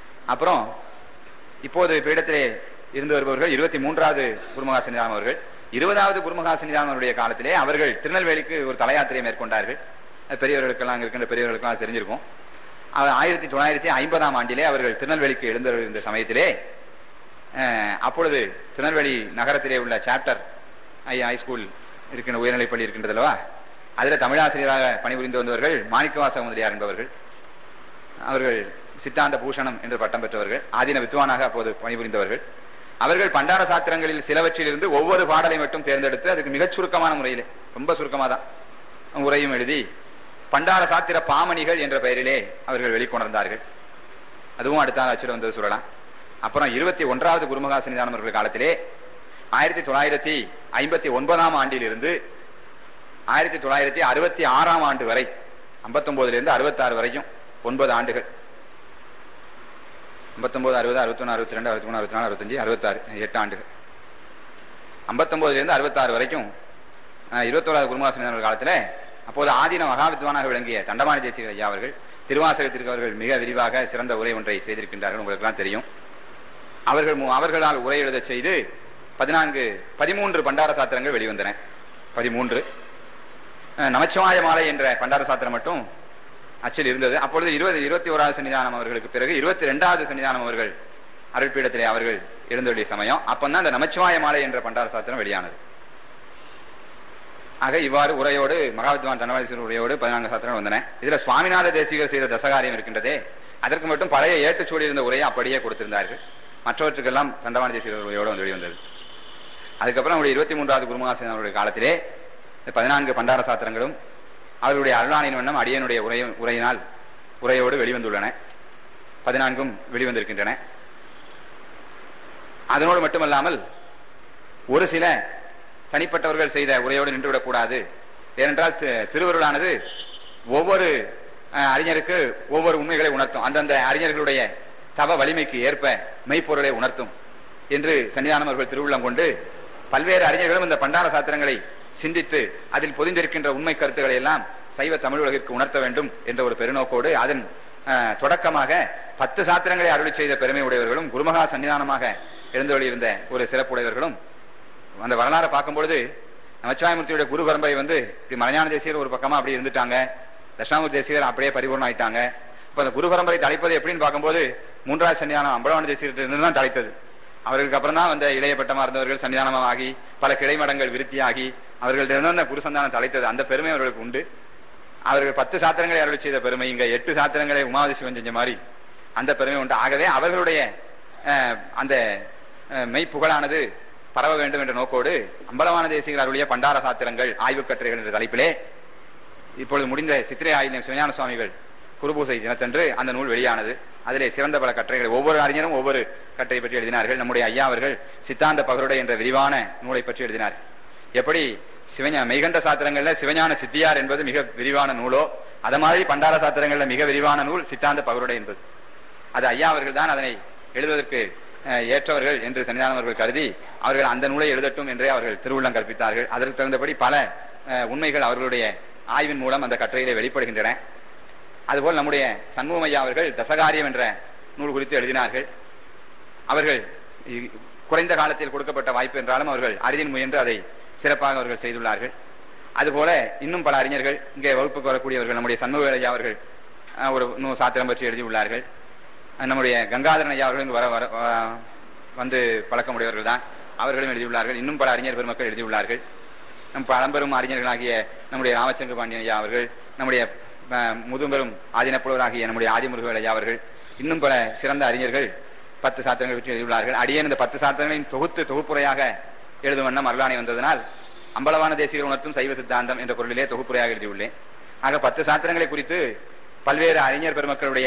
அப்புறம் இப்போது பீடத்திலே இருந்து வருபவர்கள் இருபத்தி மூன்றாவது குருமகாசனிதாம் அவர்கள் இருபதாவது குருமகா சன்னிதானவருடைய காலத்திலே அவர்கள் திருநெல்வேலிக்கு ஒரு தல யாத்திரையை மேற்கொண்டார்கள் அது பெரியவர்களுக்கெல்லாம் அங்க இருக்கின்ற பெரியவர்களுக்கெல்லாம் அது தெரிஞ்சிருக்கும் அவர் ஆயிரத்தி தொள்ளாயிரத்தி ஐம்பதாம் ஆண்டிலே அவர்கள் திருநெல்வேலிக்கு எழுந்திருந்த சமயத்திலே அஹ், அப்பொழுது திருநெல்வேலி நகரத்திலே உள்ள சாப்டர் ஐ ஹைஸ்கூல் இருக்கின்ற உயர்நிலைப்பள்ளி இருக்கின்றது அல்லவா அதில் தமிழாசிரியராக பணிபுரிந்து வந்தவர்கள் மாணிக்கவாச முதலியார் என்பவர்கள் அவர்கள் சித்தாந்த பூஷணம் என்று பட்டம் பெற்றவர்கள் ஆதீன வித்வானாக அப்போது பணிபுரிந்தவர்கள் அவர்கள் பண்டார சாத்திரங்களில் சிலவற்றிலிருந்து ஒவ்வொரு பாடலை மட்டும் தேர்ந்தெடுத்து அதுக்கு மிகச் சுருக்கமான முறையிலே ரொம்ப சுருக்கமாக தான் உரையும் எழுதி பண்டார சாத்திர பாமணிகள் என்ற பெயரிலே அவர்கள் வெளிக்கொணர்ந்தார்கள் அதுவும் அடுத்த அச்சில் வந்தது சொல்லலாம் அப்புறம் இருபத்தி ஒன்றாவது குருமகா சன்னிதானம் அவர்கள் காலத்திலே ஆயிரத்தி தொள்ளாயிரத்தி ஐம்பத்தி ஒன்பதாம் ஆண்டிலிருந்து ஆயிரத்தி தொள்ளாயிரத்தி அறுபத்தி ஆறாம் ஆண்டு வரை ஐம்பத்தொன்பதுல இருந்து அறுபத்தாறு வரைக்கும் ஒன்பது ஆண்டுகள் ஐம்பத்தொன்பது அறுபது அறுபத்தொன்னு அறுபத்தி ரெண்டு அறுபத்தி மூணு அறுபத்தி நாலு அறுபத்தஞ்சு அறுபத்தாறு எட்டு ஆண்டுகள் ஐம்பத்தொன்பதுல இருந்து அறுபத்தாறு வரைக்கும் அஹ், இருபத்தோராவது குருமாசன காலத்துல அப்போது ஆதீன மகாவித்வானாக விளங்கிய தண்டமானி தேசிகர் ஐயா அவர்கள் திருவாசகத்திற்கு அவர்கள் மிக விரிவாக சிறந்த உரை ஒன்றை செய்திருக்கின்றார்கள் உங்களுக்கு எல்லாம் தெரியும் அவர்கள் மு- அவர்களால் உரை எழுதச் செய்து பதினான்கு பதிமூன்று பண்டார சாத்திரங்கள் வெளிவந்தன பதிமூன்று அஹ், நமச்சிவாய மாலை என்ற பண்டார சாத்திரம் மட்டும் அச்சில் இருந்தது அப்பொழுது இருபது இருபத்தி ஓராவது சன்னிதானம் அவர்களுக்கு பிறகு இருபத்தி ரெண்டாவது சன்னிதானம் அவர்கள் அருட்பீடத்திலே அவர்கள் எழுந்தொழிய சமயம் அப்பந்தான் அந்த நமச்சிவாய மாலை என்ற பண்டார சாத்திரம் வெளியானது ஆக இவ்வாறு உரையோடு மகாவித்வான் தனவாதீஸ்வரர் உரையோடு பதினான்கு சாத்திரங்கள் வந்தன இதுல சுவாமிநாத தேசிகர் செய்த தசகாரியம் இருக்கின்றதே அதற்கு மட்டும் பழைய ஏட்டுச்சூடி இருந்த உரையை அப்படியே கொடுத்திருந்தார்கள் மற்றவற்றுக்கெல்லாம் தண்டவாணி தேசிகர் உரையோடு வந்து வெளிவந்தது அதுக்கப்புறம் அவருடைய இருபத்தி மூன்றாவது குருமகாசன் அவருடைய காலத்திலே இந்த பதினான்கு பண்டார சாத்திரங்களும் அவர்களுடைய அருளானின் வண்ணம் அடியனுடைய உரை உரையினால் உரையோடு வெளிவந்துள்ளன பதினான்கும் வெளிவந்திருக்கின்றன அதனோடு மட்டுமல்லாமல் ஒரு சில தனிப்பட்டவர்கள் செய்த உரையோடு நின்றுவிடக் கூடாது ஏனென்றால் தி- திருவருளானது ஒவ்வொரு அஹ், அறிஞருக்கு ஒவ்வொரு உண்மைகளை உணர்த்தும் அந்தந்த அறிஞர்களுடைய தவ வலிமைக்கு ஏற்ப மெய்ப்பொருளை உணர்த்தும் என்று சன்னிதானம் அவர்கள் திருவுள்ளம் கொண்டு பல்வேறு அறிஞர்களும் இந்த பண்டார சாத்திரங்களை சிந்தித்து அதில் பொதிந்திருக்கின்ற உண்மை கருத்துக்களை எல்லாம் சைவ தமிழ் உலகிற்கு உணர்த்த வேண்டும் என்ற ஒரு பெருநோக்கோடு அதன் அஹ், தொடக்கமாக பத்து சாத்திரங்களை அருளி செய்த பெருமை உடையவர்களும் குருமகா சன்னிதானமாக எழுந்தொழியிருந்த ஒரு சிறப்புடையவர்களும் அந்த வரலாறை பார்க்கும்பொழுது நமச்சிவாயமூர்த்தியுடைய குரு பரம்பரை வந்து இப்படி மலைஞான தேசியர் ஒரு பக்கமா அப்படி இருந்துட்டாங்க தட்சிணாமூர்த்தி தேசியர் அப்படியே பரிபூர்ணம் ஆயிட்டாங்க இப்ப அந்த குரு பரம்பரை தலைப்பது எப்படின்னு பார்க்கும்போது மூன்றாவது சன்னிதானம் அம்பலவான தேசியர்கிட்ட இருந்து தான் தலைத்தது அவர்களுக்கு அப்புறம் தான் வந்த இளைய பட்டமா இருந்தவர்கள் சன்னிதானமாக ஆகி பல கிளைமடங்கள் விருத்தியாகி அவர்கள்ட்ட இருந்து அந்த குரு சந்தானம் தலைத்தது அந்த பெருமை அவர்களுக்கு உண்டு அவர்கள் பத்து சாத்திரங்களை அருளி செய்த பெருமை இங்க எட்டு சாத்திரங்களை உமாவதி சிவன் செஞ்ச மாதிரி அந்த பெருமை உண்டு ஆகவே அவர்களுடைய அஹ், அந்த அஹ், மெய்ப்புகழானது பரவ வேண்டும் என்ற நோக்கோடு அம்பலவான தேசிகர் அருளிய பண்டார சாத்திரங்கள் ஆய்வுக் கட்டுரைகள் என்ற தலைப்பிலே இப்பொழுது முடிந்த சித்திரை ஆயிரம் சிவஞான சுவாமிகள் குருபூசை தினத்தன்று அந்த நூல் வெளியானது அதிலே சிறந்த பல கட்டுரைகளை ஒவ்வொரு அறிஞரும் ஒவ்வொரு கட்டுரை பற்றி எழுதினார்கள் நம்முடைய ஐயா அவர்கள் சித்தாந்த பகருடை என்ற விரிவான நூலை பற்றி எழுதினார் எப்படி சிவஞா மெய்கண்ட சாத்திரங்கள்ல சிவஞான சித்தியார் என்பது மிக விரிவான நூலோ அத மாதிரி பண்டார சாத்திரங்கள்ல மிக விரிவான நூல் சித்தாந்த பகருடை என்பது அது ஐயா அவர்கள் தான் அதனை எழுதுவதற்கு அஹ், ஏற்றவர்கள் என்று சன்னிதானம் அவர்கள் கருதி அவர்கள் அந்த நூலை எழுதட்டும் என்றே அவர்கள் திருவுள்ளம் கற்பித்தார்கள் அதற்கு தகுந்தபடி பல அஹ், உண்மைகள் அவர்களுடைய ஆய்வின் மூலம் அந்த கட்டுரையிலே வெளிப்படுகின்றன அதுபோல் நம்முடைய சண்முகம் ஐயா அவர்கள் தசகாரியம் என்ற நூல் குறித்து எழுதினார்கள் அவர்கள் இ- குறைந்த காலத்தில் கொடுக்கப்பட்ட வாய்ப்பு என்றாலும் அவர்கள் அரிதின் முயன்று அதை சிறப்பாக அவர்கள் செய்துள்ளார்கள் அதுபோல இன்னும் பல அறிஞர்கள் இங்கே வகுப்புக்கு வரக்கூடியவர்கள் நம்முடைய சண்முக ஐயா அவர்கள் அஹ், ஒரு நூ சாத்திரம் பற்றி எழுதியுள்ளார்கள் அஹ், நம்முடைய கங்காதரன் ஐயா அவர்கள் இங்கு வர வர வ- வந்து பழக்கமுடையவர்கள் தான் அவர்களும் எழுதியுள்ளார்கள் இன்னும் பல அறிஞர் பெருமக்கள் எழுதியுள்ளார்கள் நம் பழம்பெரும் அறிஞர்களாகிய நம்முடைய ராமச்சந்திர பாண்டியன் ஐயா அவர்கள் நம்முடைய அஹ், முதுபெரும் ஆதினப்புலவராகிய நம்முடைய ஆதிமுருகல் ஐயா அவர்கள் இன்னும் பல சிறந்த அறிஞர்கள் பத்து சாத்திரங்கள் பற்றி எழுதியுள்ளார்கள் அடியேன் இந்த பத்து சாத்திரங்களையும் தொகுத்து தொகுப்புரையாக எழுதும் வண்ணம் அருளாணை வந்ததனால் அம்பலவான தேசிகர் உணர்த்தும் சைவ சித்தாந்தம் என்ற பொருளிலே தொகுப்புரையாக எழுதியுள்ளேன் ஆக பத்து சாத்திரங்களை குறித்து பல்வேறு அறிஞர் பெருமக்களுடைய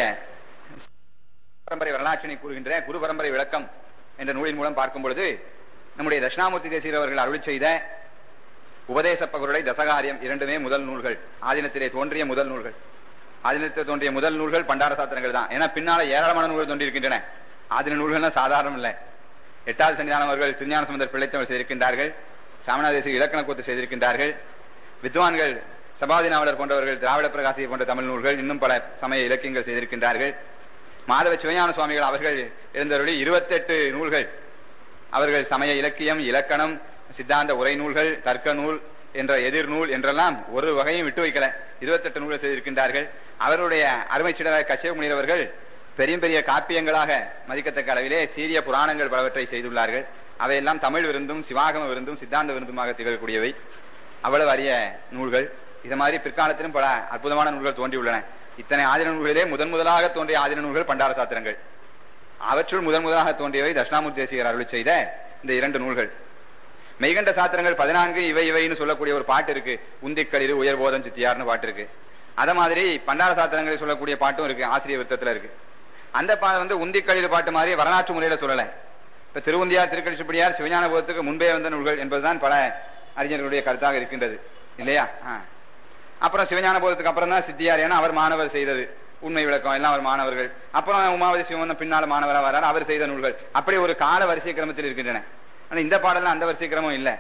பரம்பரை வரலாற்றினை கூறுகின்ற குரு பரம்பரை விளக்கம் என்ற நூலின் மூலம் பார்க்கும் பொழுது நம்முடைய தட்சிணாமூர்த்தி தேசியர் அவர்கள் அருள் செய்த உபதேச பகருடை தசகாரியம் இரண்டுமே முதல் நூல்கள் ஆதீனத்திலே தோன்றிய முதல் நூல்கள் ஆதீனத்தில் தோன்றிய முதல் நூல்கள் பண்டார சாத்திரங்கள் தான் ஏன்னா பின்னால ஏராளமான நூல்கள் தோன்றியிருக்கின்றன ஆதீன நூல்கள்லாம் சாதாரணம் இல்லை எட்டாவது சன்னிதானம் அவர்கள் திருஞான சுந்தர் பிள்ளைத்தமிழ் செய்திருக்கின்றார்கள் சாமநாதேசி இலக்கண கூத்து செய்திருக்கின்றார்கள் வித்வான்கள் சபாதி நாவலர் போன்றவர்கள் திராவிட பிரகாசி போன்ற தமிழ் நூல்கள் இன்னும் பல சமய இலக்கியங்கள் செய்திருக்கின்றார்கள் மாதவ சிவஞான சுவாமிகள் அவர்கள் எழுந்தருளி இருபத்தெட்டு நூல்கள் அவர்கள் சமய இலக்கியம் இலக்கணம் சித்தாந்த உரை நூல்கள் தர்க்க நூல் என்ற எதிர் நூல் என்றெல்லாம் ஒரு வகையும் விட்டு வைக்கல இருபத்தெட்டு நூல்கள் செய்திருக்கின்றார்கள் அவருடைய அருமைச்சிடர் கச்சேவ முனிவர்கள் பெரிய பெரிய காப்பியங்களாக மதிக்கத்தக்க அளவிலே சீரிய புராணங்கள் பலவற்றை செய்துள்ளார்கள் அவையெல்லாம் தமிழ் விருந்தும் சிவாகம விருந்தும் சித்தாந்த விருந்துமாக திகழக்கூடியவை அவ்வளவு அரிய நூல்கள் இது மாதிரி பிற்காலத்திலும் பல அற்புதமான நூல்கள் தோன்றியுள்ளன இத்தனை ஆதின நூல்களிலே முதன் முதலாக தோன்றிய ஆதின நூல்கள் பண்டார சாத்திரங்கள் அவற்றுள் முதன் முதலாக தோன்றியவை தட்சிணாமூர்த்தி தேசிகர் அருளி செய்த இந்த இரண்டு நூல்கள் மெய்கண்ட சாத்திரங்கள் பதினான்கு இவை இவைன்னு சொல்லக்கூடிய ஒரு பாட்டு இருக்கு உந்திக்களிரு உயர்போதம் சித்தியார்னு பாட்டு இருக்கு அத மாதிரி பண்டார சாத்திரங்களை சொல்லக்கூடிய பாட்டும் இருக்கு ஆசிரியர் விருத்தத்துல இருக்கு அந்த பா வந்து உந்திக்களிரு பாட்டு மாதிரி வரலாற்று முறையில சொல்லல இப்ப திருவுந்தியார் திருக்கழிச்சுப்படியார் சிவஞான போதத்துக்கு முன்பே வந்த நூல்கள் என்பதுதான் பல அறிஞர்களுடைய கருத்தாக இருக்கின்றது இல்லையா ஆ. அப்புறம் சிவஞான போதத்துக்கு அப்புறம் தான் சித்தியார் ஏன்னா அவர் மாணவர் செய்தது உண்மை விளக்கம் எல்லாம் அவர் மாணவர்கள் அப்புறம் உமாவதி சிவன் பின்னால மாணவரா வரார் அவர் செய்த நூல்கள் அப்படி ஒரு கால வரிசை கிரமத்தில் இருக்கின்றன ஆனா இந்த பாடலாம் அந்த வரிசை கிரமம் இல்ல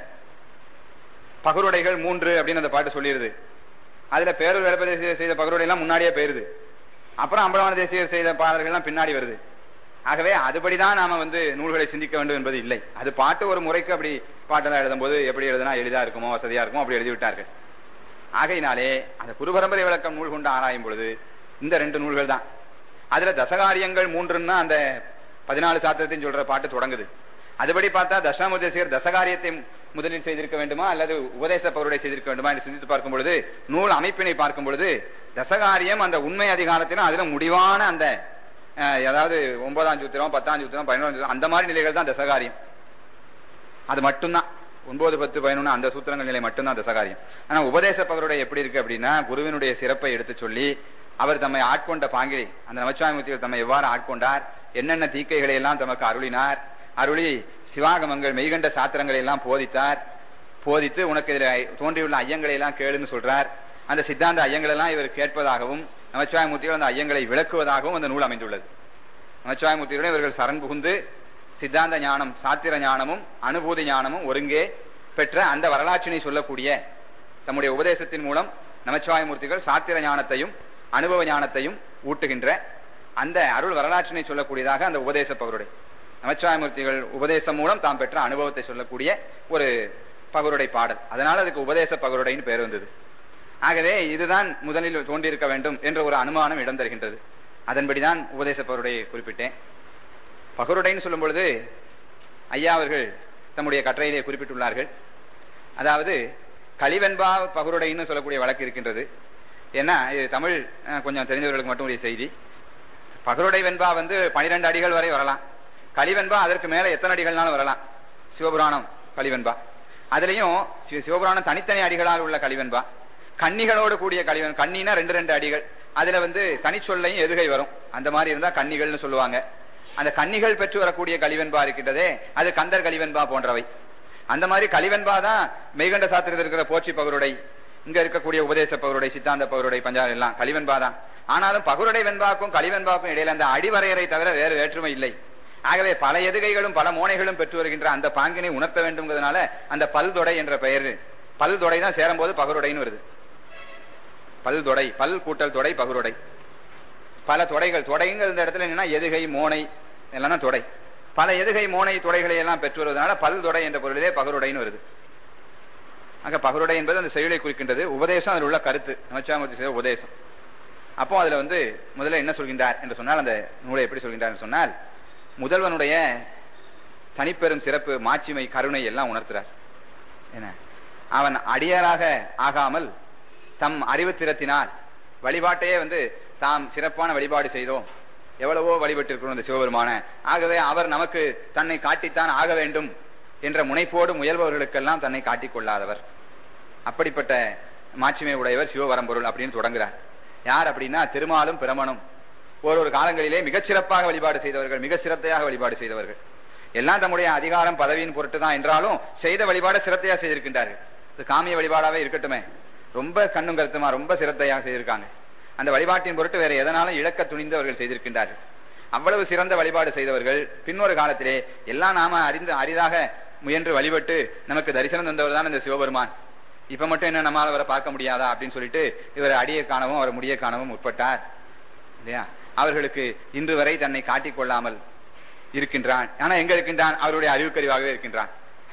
பகருடைகள் மூன்று அப்படின்னு அந்த பாட்டு சொல்லிடுது அதுல பேரூர் வேலைப்பதி செய்த பகருடை எல்லாம் முன்னாடியே போயிருது அப்புறம் அம்பலவான தேசியர் செய்த பாடல்கள் எல்லாம் பின்னாடி வருது ஆகவே அதுபடிதான் நாம வந்து நூல்களை சிந்திக்க வேண்டும் என்பது இல்லை அது பாட்டு ஒரு முறைக்கு அப்படி பாட்டெல்லாம் எழுதும் போது எப்படி எழுதுனா எளிதா இருக்குமோ வசதியா இருக்குமோ அப்படி எழுதி விட்டார்கள் ஆகையினாலே அந்த குருபரம்பரை விளக்கம் நூல் கொண்டு ஆராயும் பொழுது இந்த ரெண்டு நூல்கள் தான் அதுல தசகாரியங்கள் மூன்றுன்னா அந்த பதினாலு சாத்திரத்தையும் சொல்ற பாட்டு தொடங்குது அதுபடி பார்த்தா தட்சிணாமூர்த்தேசிகர் தசகாரியத்தை முதலில் செய்திருக்க வேண்டுமா அல்லது உபதேச பகருடைய செய்திருக்க வேண்டுமா என்று சிந்தித்து பார்க்கும் பொழுது நூல் அமைப்பினை பார்க்கும் பொழுது தசகாரியம் அந்த உண்மை அதிகாரத்திலும் அதுல முடிவான அந்த அஹ், அதாவது ஒன்பதாம் சூத்திரம் பத்தாம் சூத்திரம் பதினோராம் சூத்திரம் அந்த மாதிரி நிலைகள் தான் தசகாரியம் அது மட்டும்தான் ஒன்பது பத்து பதினொன்று அந்த சூத்திரங்கள் நிலை மட்டும்தான் தசகாரியம் ஆனா உபதேச பகருடைய எப்படி இருக்கு அப்படின்னா குருவினுடைய சிறப்பை எடுத்து சொல்லி அவர் தம்மை ஆட்கொண்ட பாங்கிரி அந்த நமச்சிவாயமூர்த்திகள் தம்மை எவ்வாறு ஆட்கொண்டார் என்னென்ன தீக்கைகளை எல்லாம் தமக்கு அருளினார் அருளி சிவாகமங்கள் மெய்கண்ட சாத்திரங்களை எல்லாம் போதித்தார் போதித்து உனக்கு இதில் தோன்றியுள்ள ஐயங்களை எல்லாம் கேளுன்னு சொல்றார் அந்த சித்தாந்த ஐயங்கள் எல்லாம் இவர் கேட்பதாகவும் நமச்சிவாயமூர்த்திகள் அந்த ஐயங்களை விளக்குவதாகவும் அந்த நூல் அமைந்துள்ளது நமச்சிவாயமூர்த்திகளுடன் இவர்கள் சரண் புகுந்து சித்தாந்த ஞானம் சாத்திர ஞானமும் அனுபூதி ஞானமும் ஒருங்கே பெற்ற அந்த வரலாற்றினை சொல்லக்கூடிய தம்முடைய உபதேசத்தின் மூலம் நமச்சிவாயமூர்த்திகள் சாத்திர ஞானத்தையும் அனுபவ ஞானத்தையும் ஊட்டுகின்ற அந்த அருள் வரலாற்றினை சொல்லக்கூடியதாக அந்த உபதேச பகருடை நமச்சிவாயமூர்த்திகள் உபதேசம் மூலம் தாம் பெற்ற அனுபவத்தை சொல்லக்கூடிய ஒரு பகருடை பாடல் அதனால அதுக்கு உபதேச பகருடைன்னு பேர் வந்தது ஆகவே இதுதான் முதலில் தோன்றியிருக்க வேண்டும் என்ற ஒரு அனுமானம் இடம் தருகின்றது அதன்படிதான் உபதேச பகருடையை குறிப்பிட்டேன் பகருடைன்னு சொல்லும் பொழுது ஐயா அவர்கள் தம்முடைய கட்டுரையிலே குறிப்பிட்டுள்ளார்கள் அதாவது கலிவெண்பா பகருடைன்னு சொல்லக்கூடிய வழக்கு இருக்கின்றது ஏன்னா இது தமிழ் அஹ், கொஞ்சம் தெரிஞ்சவர்களுக்கு மட்டும் உரிய செய்தி பகருடை வெண்பா வந்து பனிரெண்டு அடிகள் வரை வரலாம் கலிவெண்பா அதற்கு மேல எத்தனை அடிகள்னாலும் வரலாம் சிவபுராணம் கலிவெண்பா அதுலயும் சி- சிவபுராணம் தனித்தனி அடிகளால் உள்ள கலிவெண்பா கன்னிகளோடு கூடிய கலிவன் கன்னினா ரெண்டு ரெண்டு அடிகள் அதுல வந்து தனிச்சொல்லையும் எதுகை வரும் அந்த மாதிரி இருந்தா கன்னிகள்னு சொல்லுவாங்க அந்த கன்னிகள் பெற்று வரக்கூடிய கலிவெண்பா இருக்கின்றதே அது கந்தர் கலிவெண்பா போன்றவை அந்த மாதிரி கலிவெண்பா தான் மெய்கண்ட சாத்திரத்தில் இருக்கிற போற்றி பகருடை இங்க இருக்கக்கூடிய உபதேச பகருடை சித்தாந்த பகருடை பஞ்சால் எல்லாம் கலிவெண்பா தான் ஆனாலும் பகருடை வெண்பாக்கும் கலிவெண்பாக்கும் இடையில அந்த அடிவரையறை தவிர வேறு வேற்றுமை இல்லை ஆகவே பல எதுகைகளும் பல மோனைகளும் பெற்று வருகின்ற அந்த பாங்கினை உணர்த்த வேண்டும்ங்கிறதுனால அந்த பல்தொடை என்ற பெயர் பல்தொடை தான் சேரும்போது பகருடைன்னு வருது பல்தொடை பல் கூட்டல் தொடை பகருடை பல தொடைகள் தொடைங்கிற இந்த இடத்துல என்னன்னா எதுகை மோனை எல்லாம் தொடை பல எதுகை மோனை தொடைகளை எல்லாம் பெற்று வருவதனால பல்தொடை என்ற பொருளிலே பகருடைன்னு வருது ஆக பகருடை என்பது அந்த செயலை குறிக்கின்றது உபதேசம் அதில் உள்ள கருத்து நமச்சிவாமூர்த்தி செய்த உபதேசம் அப்போ அதுல வந்து முதல்ல என்ன சொல்கின்றார் என்று சொன்னால் அந்த நூலை எப்படி சொல்கின்றார் என்று சொன்னால் முதல்வனுடைய தனிப்பெரும் சிறப்பு மாட்சிமை கருணை எல்லாம் உணர்த்துறார் என்ன அவன் அடியாராக ஆகாமல் தம் அறிவுத்திறத்தினால் வழிபாட்டையே வந்து தாம் சிறப்பான வழிபாடு செய்தோம் எவ்வளவோ வழிபட்டிருக்கிறோம் இந்த சிவபெருமான ஆகவே அவர் நமக்கு தன்னை காட்டித்தான் ஆக வேண்டும் என்ற முனைப்போடு முயல்பவர்களுக்கெல்லாம் தன்னை காட்டிக் கொள்ளாதவர் அப்படிப்பட்ட மாட்சிமை உடையவர் சிவபரம்பொருள் அப்படின்னு தொடங்குறார் யார் அப்படின்னா திருமாலும் பிரமனும் ஒரு ஒரு காலங்களிலே மிகச் சிறப்பாக வழிபாடு செய்தவர்கள் மிக சிரத்தையாக வழிபாடு செய்தவர்கள் எல்லாம் தம்முடைய அதிகாரம் பதவியின் பொருட்டு தான் என்றாலும் செய்த வழிபாடு சிரத்தையா செய்திருக்கின்றார்கள் இது காமிய வழிபாடாவே இருக்கட்டுமே ரொம்ப கண்ணும் கருத்துமா ரொம்ப சிரத்தையாக செய்திருக்காங்க அந்த வழிபாட்டின் பொருட்டு வேற எதனாலும் இழக்க துணிந்து அவர்கள் செய்திருக்கின்றார்கள் அவ்வளவு சிறந்த வழிபாடு செய்தவர்கள் பின்னொரு காலத்திலே எல்லாம் நாம அறிந்து அரிதாக முயன்று வழிபட்டு நமக்கு தரிசனம் தந்தவர் தான் இந்த சிவபெருமான் இப்ப மட்டும் என்ன நம்மால அவரை பார்க்க முடியாதா அப்படின்னு சொல்லிட்டு இவர் அடியை காணவும் அவர் முடிய காணவும் முற்பட்டார் இல்லையா அவர்களுக்கு இன்று வரை தன்னை காட்டிக் கொள்ளாமல் இருக்கின்றான் ஆனா எங்க இருக்கின்றான் அவருடைய அறிவுக்கறிவாகவே இருக்கின்றான்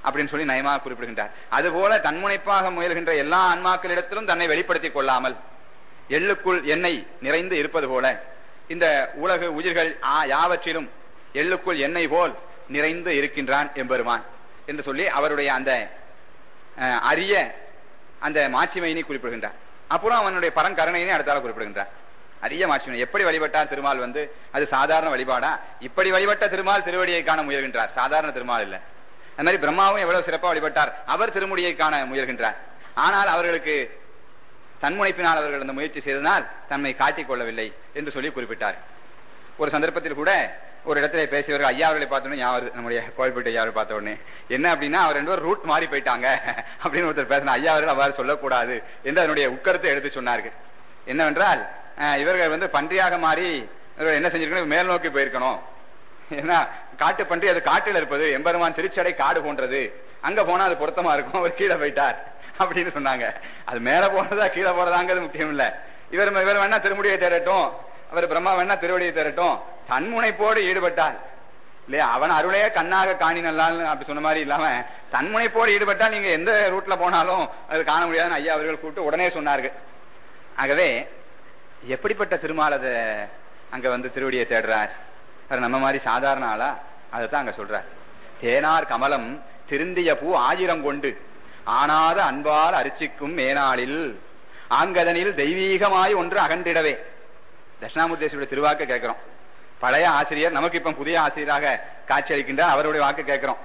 அப்படின்னு சொல்லி நயமாக குறிப்பிடுகின்றார் அதுபோல தன்முனைப்பாக முயல்கின்ற எல்லா ஆன்மாக்களிடத்திலும் தன்னை வெளிப்படுத்திக் கொள்ளாமல் எள்ளுக்குள் எண்ணெய் நிறைந்து இருப்பது போல இந்த உலகு உயிர்கள் ஆ- யாவற்றிலும் எள்ளுக்குள் எண்ணெய் போல் நிறைந்து இருக்கின்றான் எம்பெருமான் என்று சொல்லி அவருடைய அந்த அஹ், அரிய அந்த மாட்சிமையினை குறிப்பிடுகின்றார் அப்புறம் அவனுடைய பரங்கருணையினை அடுத்தால குறிப்பிடுகின்றார் அரிய மாட்சிமை எப்படி வழிபட்டார் திருமால் வந்து அது சாதாரண வழிபாடா இப்படி வழிபட்ட திருமால் திருவடியை காண முயல்கின்றார் சாதாரண திருமால் இல்ல அது மாதிரி பிரம்மாவும் எவ்வளவு சிறப்பா வழிபட்டார் அவர் திருமுடியை காண முயல்கின்றார் ஆனால் அவர்களுக்கு தன்முனைப்பினால் அவர்கள் அந்த முயற்சி செய்ததால் தன்னை காட்டிக் கொள்ளவில்லை என்று சொல்லி குறிப்பிட்டார் ஒரு சந்தர்ப்பத்தில் கூட ஒரு இடத்துல பேசியவர்கள் ஐயா அவர்களை பார்த்தோன்னே ஞாபகம் வருது. நம்முடைய கோவில்பேட்டை ஐயா அவர்களை பார்த்த உடனே என்ன அப்படின்னா அவர் ரெண்டு பேரும் ரூட் மாறி போயிட்டாங்க அப்படின்னு ஒருத்தர் பேசின ஐயா அவர்கள் அவ்வாறு சொல்லக்கூடாது என்று அதனுடைய உட்கருத்தை எடுத்து சொன்னார்கள் என்னவென்றால் அஹ், இவர்கள் வந்து பன்றியாக மாறி இவர்கள் என்ன செஞ்சிருக்கணும் மேல் நோக்கி போயிருக்கணும் ஏன்னா காட்டு பன்றி அது காட்டில் இருப்பது எம்பெருமான் திருச்சடை காடு போன்றது அங்க போனா அது பொருத்தமா இருக்கும் அவர் கீழே போயிட்டார் அப்படின்னு சொன்னாங்க அது மேல போனதா கீழே போறதாங்கிறது முக்கியம் இல்ல இவர் இவர் வேணா திருமுடியை தேடட்டும் அவர் பிரம்மா வேணா திருவடியை தேடட்டும் தன்முனைப்போடு ஈடுபட்டால் இல்லையா அவன் அருளையே கண்ணாக காணி நல்லான்னு அப்படி சொன்ன மாதிரி இல்லாம தன்முனைப்போடு ஈடுபட்டால் நீங்க எந்த ரூட்ல போனாலும் அது காண முடியாதுன்னு ஐயா அவர்கள் கூப்பிட்டு உடனே சொன்னார்கள் ஆகவே எப்படிப்பட்ட திருமால் அதை அங்க வந்து திருவடியை தேடுறார் அவர் நம்ம மாதிரி சாதாரண ஆளா அதைத்தான் அங்க சொல்றார் தேனார் கமலம் திருந்திய பூ ஆயிரம் கொண்டு ஆனாத அன்பால் அரிச்சிக்கும் மேனாளில் ஆங்கதனில் தெய்வீகமாய் ஒன்று அகன்றிடவே தட்சிணாமூர்த்தேஸ்வருடைய திருவாக்கு கேட்கிறோம் பழைய ஆசிரியர் நமக்கு இப்ப புதிய ஆசிரியராக காட்சி அளிக்கின்றார் அவருடைய வாக்கு கேட்கிறோம்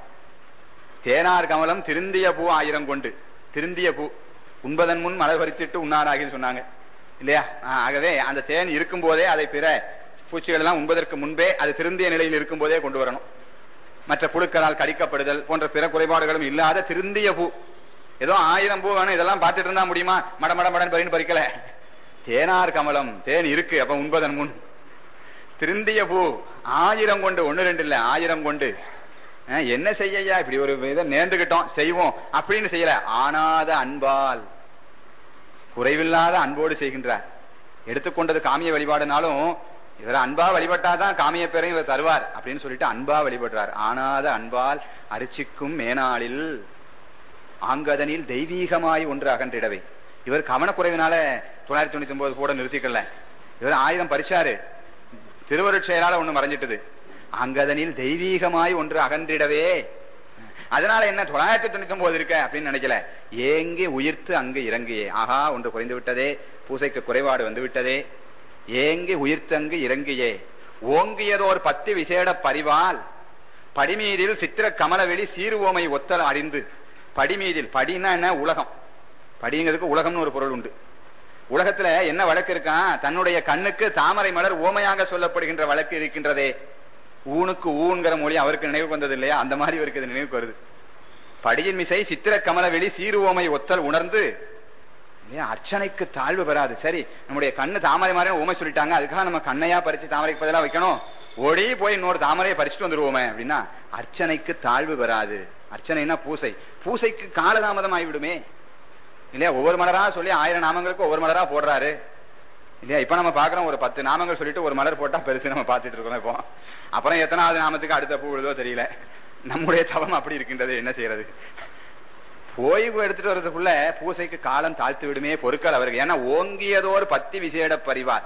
தேனார் கமலம் திருந்திய பூ ஆயிரம் கொண்டு திருந்திய பூ உண்பதன் முன் மலர் பறித்திட்டு உண்ணாராகின்னு சொன்னாங்க இல்லையா ஆஹ், ஆகவே அந்த தேன் இருக்கும் போதே அதை பிற பூச்சிகள் எல்லாம் உண்பதற்கு முன்பே அது திருந்திய நிலையில் இருக்கும் போதே கொண்டு வரணும் மற்ற புழுக்களால் கடிக்கப்படுதல் போன்ற பிற குறைபாடுகளும் இல்லாத திருந்திய பூ ஏதோ ஆயிரம் பூ வேணும் இதெல்லாம் பார்த்துட்டு இருந்தா முடியுமா மட மட மடன் பறின்னு பறிக்கல தேனார் கமலம் தேன் இருக்கு அப்ப உண்பதன் முன் திருந்திய பூ ஆயிரம் கொண்டு ஒண்ணு ரெண்டு இல்ல ஆயிரம் கொண்டு அஹ், என்ன செய்யயா இப்படி ஒரு இதை நேர்ந்துகிட்டோம் செய்வோம் அப்படின்னு செய்யல ஆனாத அன்பால் குறைவில்லாத அன்போடு செய்கின்றார் எடுத்துக்கொண்டது காமிய வழிபாடுனாலும் இவர் அன்பா வழிபட்டாதான் காமிய பேரையும் இவர் தருவார் அப்படின்னு சொல்லிட்டு அன்பா வழிபடுறார் ஆனாத அன்பால் அரிச்சிக்கும் மேனாளில் ஆங்கதனில் தெய்வீகமாய் ஒன்று அகன்றிடவே இவர் கவனக்குறைவினால தொள்ளாயிரத்தி தொண்ணூத்தி ஒன்பது கூட நிறுத்திக்கல இவர் ஆயிரம் பறிச்சாரு திருவருட்செயலால ஒண்ணு மறைஞ்சிட்டது அங்கதனில் தெய்வீகமாய் ஒன்று அகன்றிடவே அதனால என்ன தொள்ளாயிரத்தி தொண்ணூத்தி ஒன்பது இருக்க அப்படின்னு நினைக்கல ஏங்கி உயிர்த்து அங்கு இறங்கியே ஆஹா ஒன்று குறைந்து விட்டதே பூசைக்கு குறைபாடு வந்து விட்டதே ஏங்கி உயிர்த்து அங்கு இறங்கியே ஓங்கியதோர் பத்தி விசேட பரிவால் படிமீதில் சித்திர கமலவெளி சீருவோமை ஒத்தல் அறிந்து படிமீதில் படின்னா என்ன உலகம் படிங்கிறதுக்கு உலகம்னு ஒரு பொருள் உண்டு உலகத்துல என்ன வழக்கு இருக்கான் தன்னுடைய கண்ணுக்கு தாமரை மலர் ஓமையாக சொல்லப்படுகின்ற வழக்கு இருக்கின்றதே ஊனுக்கு ஊன்கிற மொழி அவருக்கு நினைவு வந்தது இல்லையா அந்த மாதிரி இவருக்கு இது நினைவுக்கு வருது படியின் மிசை சித்திர கமலவெளி சீருவோமை ஒத்தல் உணர்ந்து இல்லையா அர்ச்சனைக்கு தாழ்வு பெறாது சரி நம்முடைய கண்ணு தாமரை மாதிரி ஊமை சொல்லிட்டாங்க அதுக்காக நம்ம கண்ணையா பறிச்சு தாமரைக்கு பதிலா வைக்கணும் ஓடி போய் இன்னொரு தாமரையை பறிச்சுட்டு வந்துருவோமே அப்படின்னா அர்ச்சனைக்கு தாழ்வு பெறாது அர்ச்சனைனா பூசை பூசைக்கு காலதாமதம் ஆகிவிடுமே இல்லையா ஒவ்வொரு மலரா சொல்லி ஆயிரம் நாமங்களுக்கு ஒவ்வொரு மலரா போடுறாரு இல்லையா இப்ப நம்ம பாக்குறோம் ஒரு பத்து நாமங்கள் சொல்லிட்டு ஒரு மலர் போட்டா பெருசு நம்ம பார்த்துட்டு இருக்கோம் இப்போ அப்புறம் எத்தனாவது நாமத்துக்கு அடுத்த பூ விழுதோ தெரியல நம்முடைய தவம் அப்படி இருக்கின்றது என்ன செய்யறது ஓய்வு எடுத்துட்டு வர்றதுக்குள்ள பூசைக்கு காலம் தாழ்த்து விடுமே பொருட்கள் அவருக்கு ஏன்னா ஓங்கியதோர் பத்தி விசேட பரிவார்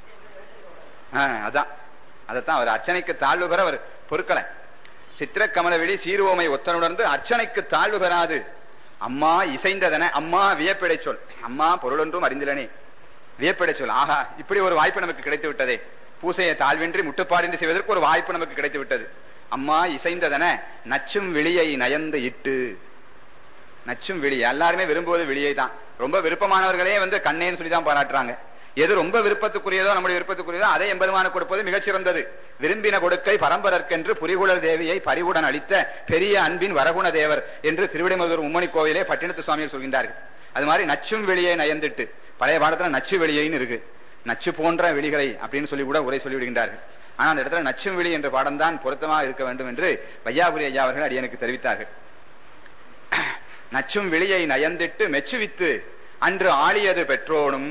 ஆஹ், அதான் அதைத்தான் அவர் அர்ச்சனைக்கு தாழ்வு பெற அவர் பொருட்களை சித்திரக்கமல வெளி சீருவோமை ஒத்தனுணர்ந்து அர்ச்சனைக்கு தாழ்வு பெறாது அம்மா இசைந்ததன அம்மா வியப்பிடை சொல் அம்மா பொருளொன்றும் அறிந்திலனே வியப்பிடை சொல் ஆஹா இப்படி ஒரு வாய்ப்பு நமக்கு கிடைத்து விட்டதே பூசையை தாழ்வின்றி முட்டுப்பாடின்றி செய்வதற்கு ஒரு வாய்ப்பு நமக்கு கிடைத்து விட்டது அம்மா இசைந்ததன நச்சும் விழியை நயந்து இட்டு நச்சும் விழி எல்லாருமே விரும்புவது விழியை தான் ரொம்ப விருப்பமானவர்களே வந்து கண்ணேன்னு சொல்லி தான் பாராட்டுறாங்க எது ரொம்ப விருப்பத்துக்குரியதோ நம்முடைய விருப்பத்துக்குரியதோ அதை எம்பெருமான கொடுப்பது மிகச்சிறந்தது விரும்பின கொடுக்கை பரம்பரற்கென்று புரிகுழல் தேவியை பரிவுடன் அளித்த பெரிய அன்பின் வரகுண தேவர் என்று திருவிடைமதுர் உம்மணி கோவிலே பட்டினத்து சுவாமிகள் சொல்கின்றார்கள் அது மாதிரி நச்சும் வெளியை நயந்துட்டு பழைய பாடத்துல நச்சு வெளியைன்னு இருக்கு நச்சு போன்ற வெளிகளை அப்படின்னு சொல்லி கூட உரை சொல்லி விடுகின்றார்கள் ஆனா அந்த இடத்துல நச்சும் வெளி என்ற பாடம் தான் பொருத்தமாக இருக்க வேண்டும் என்று வையாபுரி ஐயா அவர்கள் அடியனுக்கு தெரிவித்தார்கள் நச்சும் வெளியை நயந்திட்டு மெச்சுவித்து அன்று ஆளியது பெற்றோனும்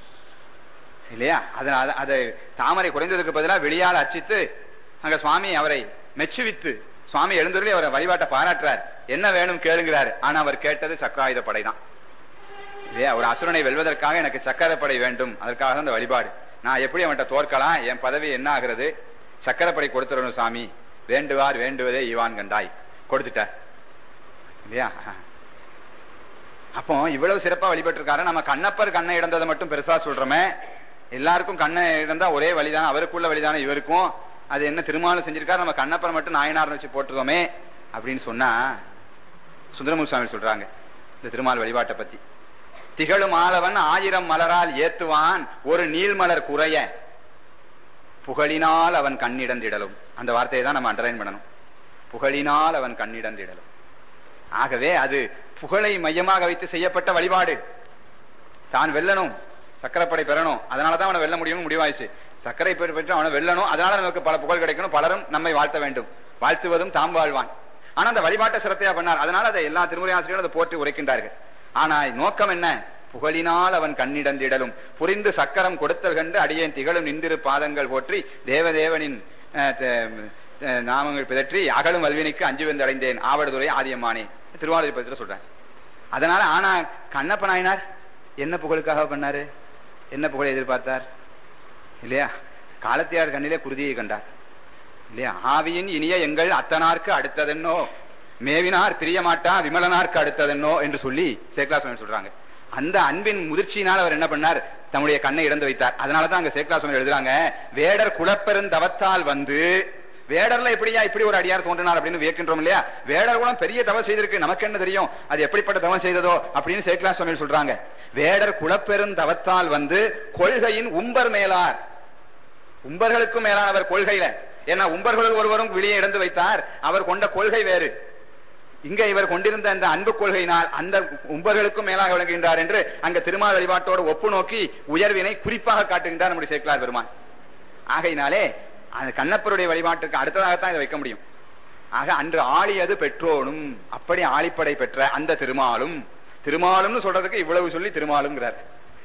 இல்லையா அதனால அதை தாமரை குறைந்ததுக்கு பதிலாக வெளியால் அர்ச்சித்து அங்க சுவாமி அவரை மெச்சுவித்து சுவாமி எழுந்தருளி அவரை வழிபாட்டை பாராட்டுறார் என்ன வேணும் கேளுங்கிறார் ஆனா அவர் கேட்டது சக்கராயுத படைதான் இல்லையா ஒரு அசுரனை வெல்வதற்காக எனக்கு சக்கரப்படை வேண்டும் அதற்காக தான் இந்த வழிபாடு நான் எப்படி அவன்கிட்ட தோற்கலாம் என் பதவி என்ன ஆகிறது சக்கரப்படை கொடுத்துடணும் சாமி வேண்டுவார் வேண்டுவதே ஈவான் கண்டாய் கொடுத்துட்டார் இல்லையா அப்போ இவ்வளவு சிறப்பா வழிபட்டிருக்காரு நம்ம கண்ணப்பர் கண்ணை இழந்ததை மட்டும் பெருசா சொல்றோமே எல்லாருக்கும் கண்ணை இழந்தா ஒரே வழிதானே அவருக்குள்ள வழிதானே இவருக்கும் அது என்ன திருமாலும் செஞ்சிருக்காரு நம்ம கண்ணப்பர் மட்டும் நாயனார்னு வச்சு போட்டுருந்தோமே அப்படின்னு சொன்னா சுந்தரமூர் சுவாமி சொல்றாங்க இந்த திருமால் வழிபாட்டை பத்தி திகழும் ஆளவன் ஆயிரம் மலரால் ஏத்துவான் ஒரு நீள்மலர் குறைய புகழினால் அவன் கண்ணிடந்திடலும் அந்த வார்த்தையை தான் நம்ம அண்டர்லைன் பண்ணணும் புகழினால் அவன் கண்ணிடந்திடலும் ஆகவே அது புகழை மையமாக வைத்து செய்யப்பட்ட வழிபாடு தான் வெல்லணும் சக்கரப்படை பெறணும் அதனாலதான் அவனை வெல்ல முடியும்னு முடிவாயிடுச்சு சக்கரை பெற்று அவனை வெல்லணும் அதனால நமக்கு பல புகழ் கிடைக்கணும் பலரும் நம்மை வாழ்த்த வேண்டும் வாழ்த்துவதும் தாம் வாழ்வான் ஆனா அந்த வழிபாட்டை சிரத்தையா பண்ணார் அதனால அதை எல்லா திருமுறை ஆசிரியர்களும் அதை போற்றி உரைக்கின்றார்கள் ஆனா நோக்கம் என்ன புகழினால் அவன் கண்ணிடந்திடலும் புரிந்து சக்கரம் கொடுத்தல் கண்டு அடியேன் திகழும் நிந்திரு பாதங்கள் போற்றி தேவதேவனின் அஹ், த- அஹ், நாமங்கள் பிதற்றி அகலும் வல்வினைக்கு அஞ்சு வந்து அடைந்தேன் ஆவடுதுறை ஆதியம்மானே திருவாரூர் பத்திர சொல்றேன் அதனால ஆனா கண்ணப்ப நாயனார் என்ன புகழுக்காக பண்ணாரு என்ன புகழை எதிர்பார்த்தார் இல்லையா காலத்தியார் கண்ணிலே குருதியை கண்டார் இல்லையா ஆவியின் இனிய எங்கள் அத்தனார்க்கு அடுத்ததென்னோ மேவினார் பிரியமாட்டா விமலனார்க்கு அடுத்ததென்னோ என்று சொல்லி சேக்லா சுவாமி சொல்றாங்க அந்த அன்பின் முதிர்ச்சியினால் அவர் என்ன பண்ணார் தம்முடைய கண்ணை இழந்து வைத்தார் அதனாலதான் அங்க சேக்லா சுவாமி எழுதுறாங்க வேடர் குலப்பெருந்தவத்தால் வந்து வேடர்ல எப்படியா இப்படி ஒரு அடியார் தோன்றினார் அப்படின்னு வியக்கின்றோம் இல்லையா வேடர் குலம் பெரிய தவம் செய்திருக்கு நமக்கு என்ன தெரியும் அது எப்படிப்பட்ட தவம் செய்ததோ அப்படின்னு சேக்லா சுவாமி சொல்றாங்க வேடர் குலப்பெருந்தவத்தால் வந்து கொள்கையின் உம்பர் மேலார் உம்பர்களுக்கும் மேலானவர் கொள்கையில ஏன்னா உம்பர்களுள் ஒருவரும் வெளியே இழந்து வைத்தார் அவர் கொண்ட கொள்கை வேறு இங்க இவர் கொண்டிருந்த அந்த அன்பு கொள்கையினால் அந்த உம்பர்களுக்கும் மேலாக விளங்குகின்றார் என்று அங்க திருமால் வழிபாட்டோடு ஒப்பு நோக்கி உயர்வினை குறிப்பாக காட்டுகின்றார் நம்முடைய சேக்கலார் பெருமான் ஆகையினாலே அந்த கண்ணப்பருடைய வழிபாட்டுக்கு அடுத்ததாகத்தான் இதை வைக்க முடியும் ஆக அன்று ஆளியது பெற்றோனும் அப்படி ஆளிப்படை பெற்ற அந்த திருமாலும் திருமாலும்னு சொல்றதுக்கு இவ்வளவு சொல்லி திருமாலுங்கிறார்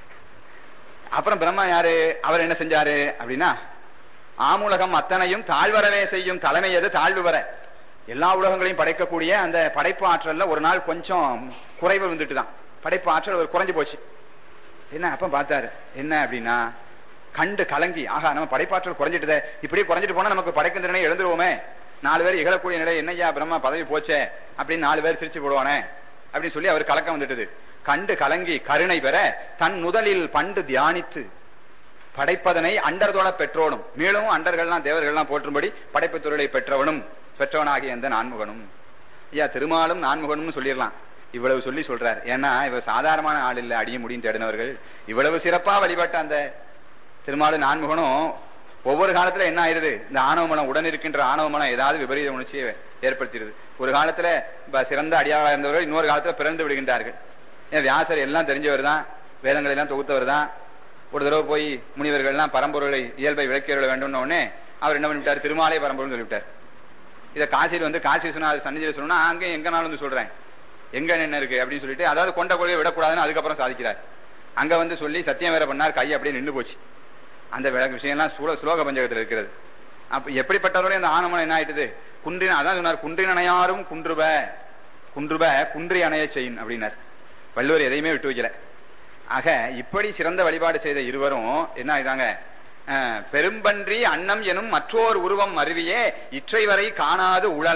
அப்புறம் பிரம்மா யாரு அவர் என்ன செஞ்சாரு அப்படின்னா ஆமுலகம் அத்தனையும் தாழ்வரவே செய்யும் தலைமை எது தாழ்வு வர எல்லா உலகங்களையும் படைக்கக்கூடிய அந்த படைப்பு ஆற்றல்ல ஒரு நாள் கொஞ்சம் குறைவு வந்துட்டு தான் படைப்பு ஆற்றல் ஒரு குறைஞ்சு போச்சு என்ன அப்ப பார்த்தாரு என்ன அப்படின்னா கண்டு கலங்கி ஆகா நம்ம படைப்பாற்றல் குறைஞ்சிட்டுதே இப்படியே குறைஞ்சிட்டு போனா நமக்கு படைக்கும் திறனை எழுந்துருவோமே நாலு பேர் இகழக்கூடிய நிலை என்னய்யா பிரம்மா பதவி போச்சே அப்படின்னு நாலு பேர் சிரிச்சு போடுவானே அப்படின்னு சொல்லி அவர் கலக்கம் வந்துட்டது கண்டு கலங்கி கருணை பெற தன் முதலில் பண்டு தியானித்து படைப்பதனை அண்டர்தோட பெற்றோனும் மேலும் அண்டர்கள்லாம் தேவர்கள்லாம் போற்றும்படி படைப்பு தொழிலை பெற்றவனும் பெற்றவனாகிய அந்த நான்முகனும் ஐயா திருமாலும் நான்முகனும் சொல்லிடலாம் இவ்வளவு சொல்லி சொல்றார் ஏன்னா இவர் சாதாரணமான ஆள் இல்ல அடிய முடியும் தேடினவர்கள் இவ்வளவு சிறப்பா வழிபட்ட அந்த திருமாலு நான்முகனும் ஒவ்வொரு காலத்துல என்ன ஆயிருது இந்த ஆணவ மனம் உடன் இருக்கின்ற ஆணவ மனம் ஏதாவது விபரீத உணர்ச்சியை ஏற்படுத்திடுது ஒரு காலத்துல ப- சிறந்த அடியாளா இருந்தவர்கள் இன்னொரு காலத்துல பிறந்து விடுகின்றார்கள் ஏன் வியாசர் எல்லாம் தெரிஞ்சவர் தான் வேதங்களை எல்லாம் தொகுத்தவர் தான் ஒரு தடவை போய் முனிவர்கள்லாம் பரம்பொருளை இயல்பை விளக்கியருள வேண்டும் உடனே அவர் என்ன பண்ணிவிட்டார் திருமாலை பரம்பொருள்னு சொல்லிவிட்டார் இதை காசியில் வந்து காசி விஸ்வநாதர் சன்னிதியில் சொல்லணும்னா அங்கே எங்க நாள் வந்து சொல்றேன் எங்க என்ன இருக்கு அப்படின்னு சொல்லிட்டு அதாவது கொண்ட கொள்கையை விடக்கூடாதுன்னு அதுக்கப்புறம் சாதிக்கிறார் அங்க வந்து சொல்லி சத்தியம் வேற பண்ணார் கை அப்படியே நின்று போச்சு அந்த விளக்கு விஷயம்லாம் சுல சுலோக பஞ்சகத்தில் இருக்கிறது அப்ப எப்படிப்பட்டவர்களே அந்த ஆனமனம் என்ன ஆயிட்டுது குன்றின அதான் சொன்னார் குன்றின் அணையாரும் குன்றுப குன்றுப குன்றி அணைய செய்யும் அப்படின்னார் வள்ளுவர் எதையுமே விட்டு வைக்கல ஆக இப்படி சிறந்த வழிபாடு செய்த இருவரும் என்ன ஆயிட்டாங்க அஹ், பெரும்பன்றி அன்னம் எனும் மற்றோர் உருவம் அருவியே இற்றை வரை காணாது உழல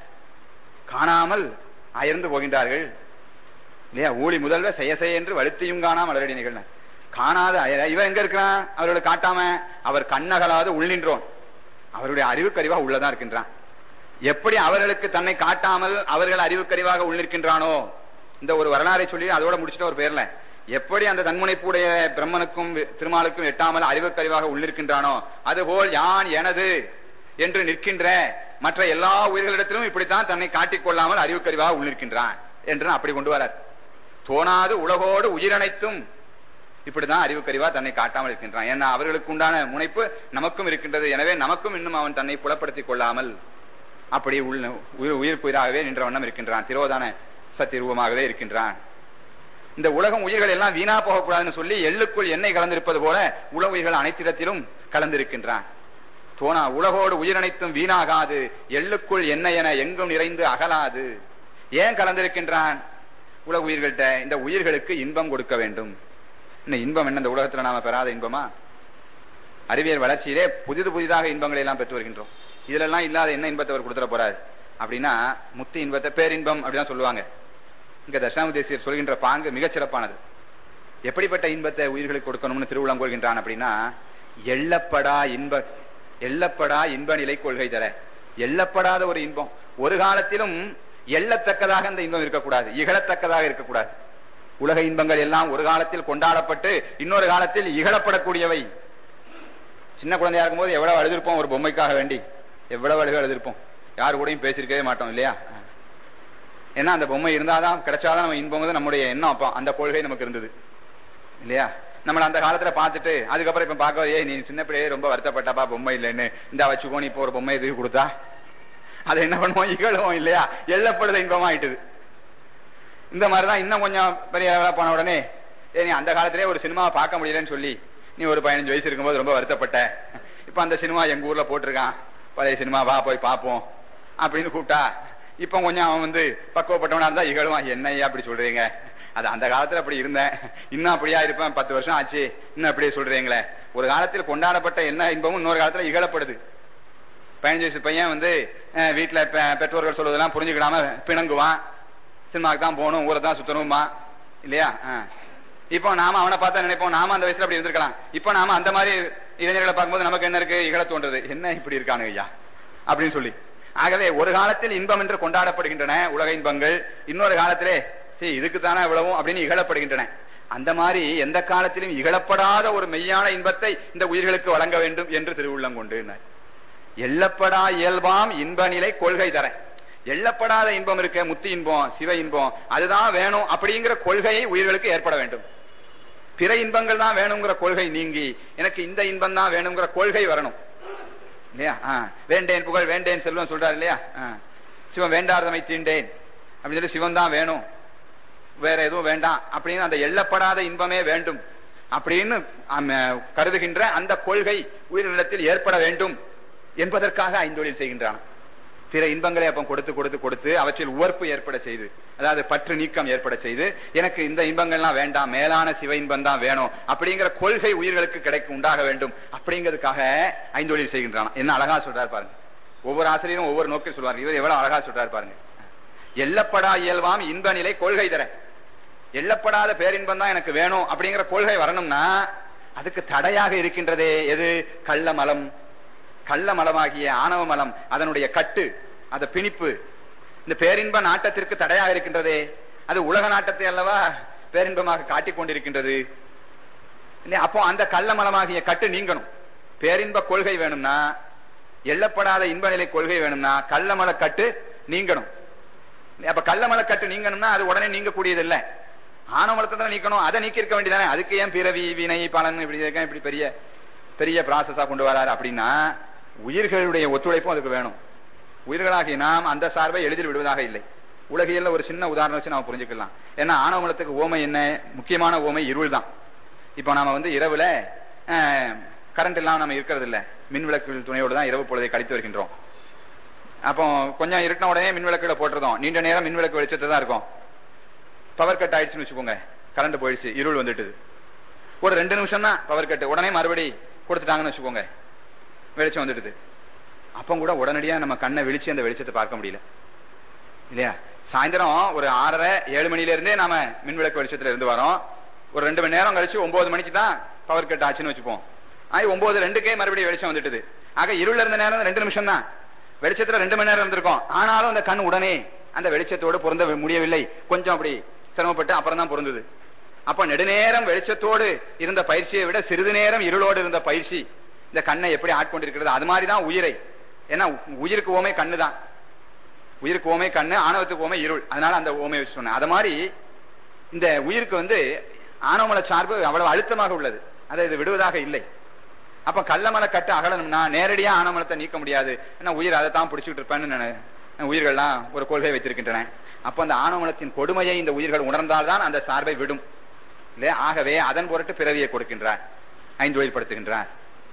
காணாமல் அயர்ந்து போகின்றார்கள் இல்லையா ஊழி முதல்வ செய்ய செய்ய என்று வலுத்தியும் காணாம மலரடி நிகழ்ந்தார் காணாத அயர இவன் எங்க இருக்கிறான் அவர்களுக்கு காட்டாம அவர் கண்ணகலாது உள்ளின்றோன் அவருடைய அறிவுக்கறிவா உள்ளதான் இருக்கின்றான் எப்படி அவர்களுக்கு தன்னை காட்டாமல் அவர்கள் அறிவுக்கறிவாக உள்ளிருக்கின்றானோ இந்த ஒரு வரலாறை சொல்லி அதோட முடிச்சுட்ட ஒரு பேர்ல எப்படி அந்த தன்முனைப்புடைய பிரம்மனுக்கும் திருமாலுக்கும் எட்டாமல் அறிவுக்கறிவாக உள்ளிருக்கின்றானோ அதுபோல் யான் எனது என்று நிற்கின்ற மற்ற எல்லா உயிர்களிடத்திலும் இப்படித்தான் தன்னை காட்டிக் கொள்ளாமல் அறிவுக்கறிவாக உள்ளிருக்கின்றான் என்று அப்படி கொண்டு வரார் தோணாது உலகோடு உயிரனைத்தும் இப்படிதான் அறிவுக்கறிவா தன்னை காட்டாமல் இருக்கின்றான் ஏன்னா அவர்களுக்கு உண்டான முனைப்பு நமக்கும் இருக்கின்றது எனவே நமக்கும் இன்னும் அவன் தன்னை புலப்படுத்திக் கொள்ளாமல் அப்படி உள்ள உயிர் உயிர் உயிராகவே நின்ற வண்ணம் இருக்கின்றான் திரோதான சத்திரூபமாகவே இருக்கின்றான் இந்த உலகம் உயிர்கள் எல்லாம் வீணா போகக்கூடாதுன்னு சொல்லி எள்ளுக்குள் எண்ணெய் கலந்திருப்பது போல உலக உயிர்கள் அனைத்திடத்திலும் கலந்திருக்கின்றான் தோணா உலகோடு உயிரனைத்தும் வீணாகாது எள்ளுக்குள் என்ன என எங்கும் நிறைந்து அகலாது ஏன் கலந்திருக்கின்றான் உலக உயிர்கள்ட்ட இந்த உயிர்களுக்கு இன்பம் கொடுக்க வேண்டும் இந்த இன்பம் என்ன இந்த உலகத்துல நாம பெறாத இன்பமா அறிவியல் வளர்ச்சியிலே புதிது புதிதாக இன்பங்களை எல்லாம் பெற்று வருகின்றோம் இதுல எல்லாம் இல்லாத என்ன இன்பத்தை அவர் கொடுத்துட போறாரு அப்படின்னா முத்தி இன்பத்தை பேரின்பம் அப்படிதான் சொல்லுவாங்க இங்க தட்சிணாமுதேசியர் சொல்கின்ற பாங்கு மிகச் சிறப்பானது எப்படிப்பட்ட இன்பத்தை உயிர்களுக்கு கொடுக்கணும்னு திருவுளம் கொள்கின்றான் அப்படின்னா எள்ளப்படா இன்ப எள்ளப்படா இன்ப நிலை கொள்கை தர எள்ளப்படாத ஒரு இன்பம் ஒரு காலத்திலும் எள்ளத்தக்கதாக அந்த இன்பம் இருக்கக்கூடாது இகழத்தக்கதாக இருக்கக்கூடாது உலக இன்பங்கள் எல்லாம் ஒரு காலத்தில் கொண்டாடப்பட்டு இன்னொரு காலத்தில் இகழப்படக்கூடியவை சின்ன குழந்தையா இருக்கும்போது எவ்வளவு அழுதிருப்போம் ஒரு பொம்மைக்காக வேண்டி எவ்வளவு அழுக அழுதிருப்போம் யாரு கூடயும் பேசியிருக்கவே மாட்டோம் இல்லையா ஏன்னா அந்த பொம்மை இருந்தாதான் கிடைச்சாதான் நம்ம இன்பம் நம்முடைய எண்ணம் அப்போ அந்த கொள்கை நமக்கு இருந்தது இல்லையா நம்மள அந்த காலத்துல பார்த்துட்டு அதுக்கப்புறம் இப்ப பார்க்க ஏய் நீ சின்ன பிள்ளையே ரொம்ப வருத்தப்பட்டப்பா பொம்மை இல்லைன்னு இந்த வச்சுக்கோ நீ இப்போ ஒரு பொம்மை எதுக்கு கொடுத்தா அதை என்ன பண்ணுவோம் இகழுவோம் இல்லையா எள்ளப்படுத இன்பமா ஆயிட்டுது இந்த மாதிரிதான் இன்னும் கொஞ்சம் பெரிய அளவுல போன உடனே ஏ நீ அந்த காலத்திலே ஒரு சினிமாவை பார்க்க முடியலன்னு சொல்லி நீ ஒரு பதினஞ்சு வயசு இருக்கும்போது ரொம்ப வருத்தப்பட்ட இப்ப அந்த சினிமா எங்க ஊர்ல போட்டிருக்கான் பழைய சினிமா வா போய் பார்ப்போம் அப்படின்னு கூப்பிட்டா இப்ப கொஞ்சம் அவன் வந்து பக்குவப்பட்டவனா இருந்தா இகழுவான் என்னையா அப்படி சொல்றீங்க அது அந்த காலத்துல அப்படி இருந்தேன் இன்னும் அப்படியா இருப்பேன் பத்து வருஷம் ஆச்சு இன்னும் அப்படியே சொல்றீங்களே ஒரு காலத்தில் கொண்டாடப்பட்ட என்ன இன்பமும் இன்னொரு காலத்துல இகழப்படுது பதினஞ்சு வயசு பையன் வந்து அஹ், வீட்டுல பெ- பெற்றோர்கள் சொல்வதெல்லாம் புரிஞ்சுக்கிடாம பிணங்குவான் சினிமாவுக்கு தான் போகணும் ஊரை தான் சுத்தணுமா இல்லையா அஹ். இப்போ நாம அவனை பார்த்தா நினைப்போம் நாம அந்த வயசுல அப்படி இருந்திருக்கலாம் இப்போ நாம அந்த மாதிரி இளைஞர்களை பார்க்கும்போது நமக்கு என்ன இருக்கு இகழ தோன்றது என்ன இப்படி இருக்கானு ஐயா அப்படின்னு சொல்லி ஆகவே ஒரு காலத்தில் இன்பம் என்று கொண்டாடப்படுகின்றன உலக இன்பங்கள் இன்னொரு காலத்திலே சரி இதுக்கு தானே இவ்வளவும் அப்படின்னு இகழப்படுகின்றன அந்த மாதிரி எந்த காலத்திலும் இகழப்படாத ஒரு மெய்யான இன்பத்தை இந்த உயிர்களுக்கு வழங்க வேண்டும் என்று திருவுள்ளம் கொண்டு எள்ளப்படா இயல்பாம் இன்ப நிலை கொள்கை தர எள்ளப்படாத இன்பம் இருக்க முத்தி இன்பம் சிவ இன்பம் அதுதான் வேணும் அப்படிங்கிற கொள்கையை உயிர்களுக்கு ஏற்பட வேண்டும் பிற இன்பங்கள் தான் வேணுங்கிற கொள்கை நீங்கி எனக்கு இந்த இன்பம் தான் வேணுங்கிற கொள்கை வரணும் இல்லையா ஆ, வேண்டேன் புகழ் வேண்டேன் செல்வம் சொல்றாரு இல்லையா ஆ. சிவன் வேண்டாதமை தீண்டேன் அப்படின்னு சொல்லி சிவன் தான் வேணும் வேற எதுவும் வேண்டாம் அப்படின்னு அந்த எள்ளப்படாத இன்பமே வேண்டும் அப்படின்னு ஆம, கருதுகின்ற அந்த கொள்கை உயிரினத்தில் ஏற்பட வேண்டும் என்பதற்காக ஐந்தொழில் செய்கின்றான் பிற இன்பங்களை அப்ப கொடுத்து கொடுத்து கொடுத்து அவற்றில் உவர்ப்பு ஏற்பட செய்து அதாவது பற்று நீக்கம் ஏற்பட செய்து எனக்கு இந்த இன்பங்கள்லாம் வேண்டாம் மேலான சிவ இன்பம் தான் வேணும் அப்படிங்கிற கொள்கை உயிர்களுக்கு கிடைக்கும் உண்டாக வேண்டும் அப்படிங்கிறதுக்காக ஐந்தொழில் செய்கின்றான் என்ன அழகா சொல்றாரு பாருங்க ஒவ்வொரு ஆசிரியரும் ஒவ்வொரு நோக்கில் சொல்வார் இவர் எவ்வளவு அழகா சொல்றாரு பாருங்க எள்ளப்படா இயல்பாம் இன்ப நிலை கொள்கை தர எள்ளப்படாத பேரின்பம் தான் எனக்கு வேணும் அப்படிங்கிற கொள்கை வரணும்னா அதுக்கு தடையாக இருக்கின்றதே எது கள்ள மலம் கள்ள மலமாகிய ஆணவ மலம் அதனுடைய கட்டு அந்த பிணிப்பு இந்த பேரின்ப நாட்டத்திற்கு தடையாக இருக்கின்றதே அது உலக நாட்டத்தை அல்லவா பேரின்பமாக காட்டிக் கொண்டிருக்கின்றது இல்லையா அப்போ அந்த கள்ள மலமாகிய கட்டு நீங்கணும் பேரின்ப கொள்கை வேணும்னா எள்ளப்படாத இன்ப நிலை கொள்கை வேணும்னா கள்ளமல கட்டு நீங்கணும் அப்ப கள்ளமல கட்டு நீங்கணும்னா அது உடனே நீங்கக்கூடியது இல்ல ஆணவமலத்தை தான் நீக்கணும் அதை நீக்கி இருக்க வேண்டியதானே அதுக்கு ஏன் பிறவி வினை பலன் இப்படி இருக்க இப்படி பெரிய பெரிய ப்ராசஸா கொண்டு வராரு அப்படின்னா உயிர்களுடைய ஒத்துழைப்பும் அதுக்கு வேணும் உயிர்களாகிய நாம் அந்த சார்பை எளிதில் விடுவதாக இல்லை உலகியல்ல ஒரு சின்ன உதாரணம் வச்சு நாம புரிஞ்சுக்கலாம் ஏன்னா ஆணவமலத்துக்கு ஓமை என்ன முக்கியமான ஓமை இருள் தான் இப்போ நாம வந்து இரவுல கரண்ட் இல்லாம நம்ம இருக்கிறது இல்ல மின் விளக்கு துணையோடு தான் இரவு பொழுதை கழித்து வருகின்றோம் அப்போ கொஞ்சம் இருட்டின உடனே மின் விளக்குல போட்டுறதும் நீண்ட நேரம் மின் விளக்கு வெளிச்சத்தை தான் இருக்கும் பவர் கட் ஆயிடுச்சுன்னு வச்சுக்கோங்க கரண்ட் போயிடுச்சு இருள் வந்துட்டுது ஒரு ரெண்டு நிமிஷம் தான் பவர் கட் உடனே மறுபடி கொடுத்துட்டாங்கன்னு வச்சுக்கோங்க வெளிச்சம் வந்துடுது அப்போ கூட உடனடியா நம்ம கண்ணை விழிச்சு அந்த வெளிச்சத்தை பார்க்க முடியல இல்லையா சாயந்தரம் ஒரு ஆறரை ஏழு மணில இருந்தே நாம மின் விளக்கு வெளிச்சத்துல இருந்து வரோம் ஒரு ரெண்டு மணி நேரம் கழிச்சு ஒன்பது மணிக்கு தான் பவர் கட் ஆச்சுன்னு வச்சுப்போம் ஆகி ஒன்பது ரெண்டுக்கே மறுபடியும் வெளிச்சம் வந்துட்டுது ஆக இருள் இருந்த நேரம் ரெண்டு நிமிஷம் தான் வெளிச்சத்துல ரெண்டு மணி நேரம் இருந்திருக்கும் ஆனாலும் அந்த கண் உடனே அந்த வெளிச்சத்தோடு பொருந்த முடியவில்லை கொஞ்சம் அப்படி சிரமப்பட்டு அப்புறம் தான் பொருந்தது அப்ப நெடுநேரம் வெளிச்சத்தோடு இருந்த பயிற்சியை விட சிறிது நேரம் இருளோடு இருந்த பயிற்சி இந்த கண்ணை எப்படி ஆட்கொண்டிருக்கிறது அது மாதிரி தான் உயிரை ஏன்னா உயிருக்கு ஓமை கண்ணு தான் உயிருக்கு ஓமை கண்ணு ஆணவத்துக்கு ஓமை இருள் அதனால அந்த ஓமை வச்சு சொன்னேன் அது மாதிரி இந்த உயிருக்கு வந்து ஆணவமல சார்பு அவ்வளவு அழுத்தமாக உள்ளது அதை இது விடுவதாக இல்லை அப்ப கள்ளமலை கட்டு அகலணும்னா நேரடியா ஆணவமலத்தை நீக்க முடியாது ஏன்னா உயிர் அதை தான் பிடிச்சிட்டு இருப்பேன்னு நான் உயிர்கள்லாம் ஒரு கொள்கை வைத்திருக்கின்றன அப்ப அந்த ஆணவமலத்தின் கொடுமையை இந்த உயிர்கள் உணர்ந்தால்தான் அந்த சார்பை விடும் இல்லையா ஆகவே அதன் பொருட்டு பிறவியை கொடுக்கின்றார் ஐந்து வழிப்படுத்துகின்றார்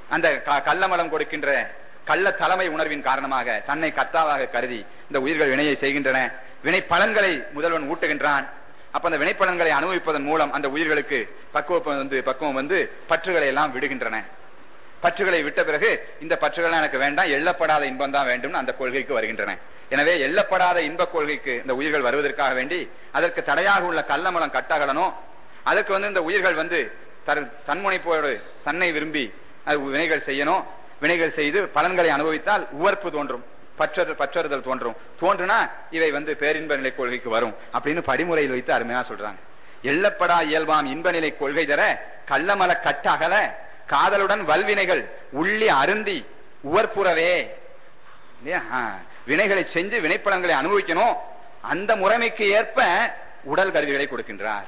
அந்த க- கள்ளமலம் கொடுக்கின்ற கள்ள தலைமை உணர்வின் காரணமாக தன்னை கர்த்தாவாக கருதி இந்த உயிர்கள் வினையை செய்கின்றன வினை பலன்களை முதல்வன் ஊட்டுகின்றான் அப்ப அந்த வினைப்பலன்களை அனுபவிப்பதன் மூலம் அந்த உயிர்களுக்கு பக்குவம் வந்து பக்குவம் வந்து பற்றுகளை எல்லாம் விடுகின்றன பற்றுகளை விட்ட பிறகு இந்த பற்றுகள் எனக்கு வேண்டாம் எள்ளப்படாத இன்பம் தான் வேண்டும் அந்த கொள்கைக்கு வருகின்றன எனவே எள்ளப்படாத இன்ப கொள்கைக்கு இந்த உயிர்கள் வருவதற்காக வேண்டி அதற்கு தடையாக உள்ள கள்ளமலம் கட்டகலனோ அதற்கு வந்து இந்த உயிர்கள் வந்து தன் தன்முனைப்போடு தன்னை விரும்பி அது வினைகள் செய்யணும் வினைகள் செய்து பலன்களை அனுபவித்தால் உவர்ப்பு தோன்றும் பற்று பற்றறுதல் தோன்றும் தோன்றுனா இவை வந்து பேரின்ப நிலை கொள்கைக்கு வரும் அப்படின்னு படிமுறையில் வைத்து அருமையா சொல்றாங்க எள்ளப்படா இயல்பாம் இன்ப நிலை கொள்கை தர கள்ளமல கட்டகல காதலுடன் வல்வினைகள் உள்ளி அருந்தி உவர்ப்புறவே இல்லையா ஆ, வினைகளை செஞ்சு வினைப்பலன்களை அனுபவிக்கணும் அந்த முறைமைக்கு ஏற்ப உடல் கருவிகளை கொடுக்கின்றார்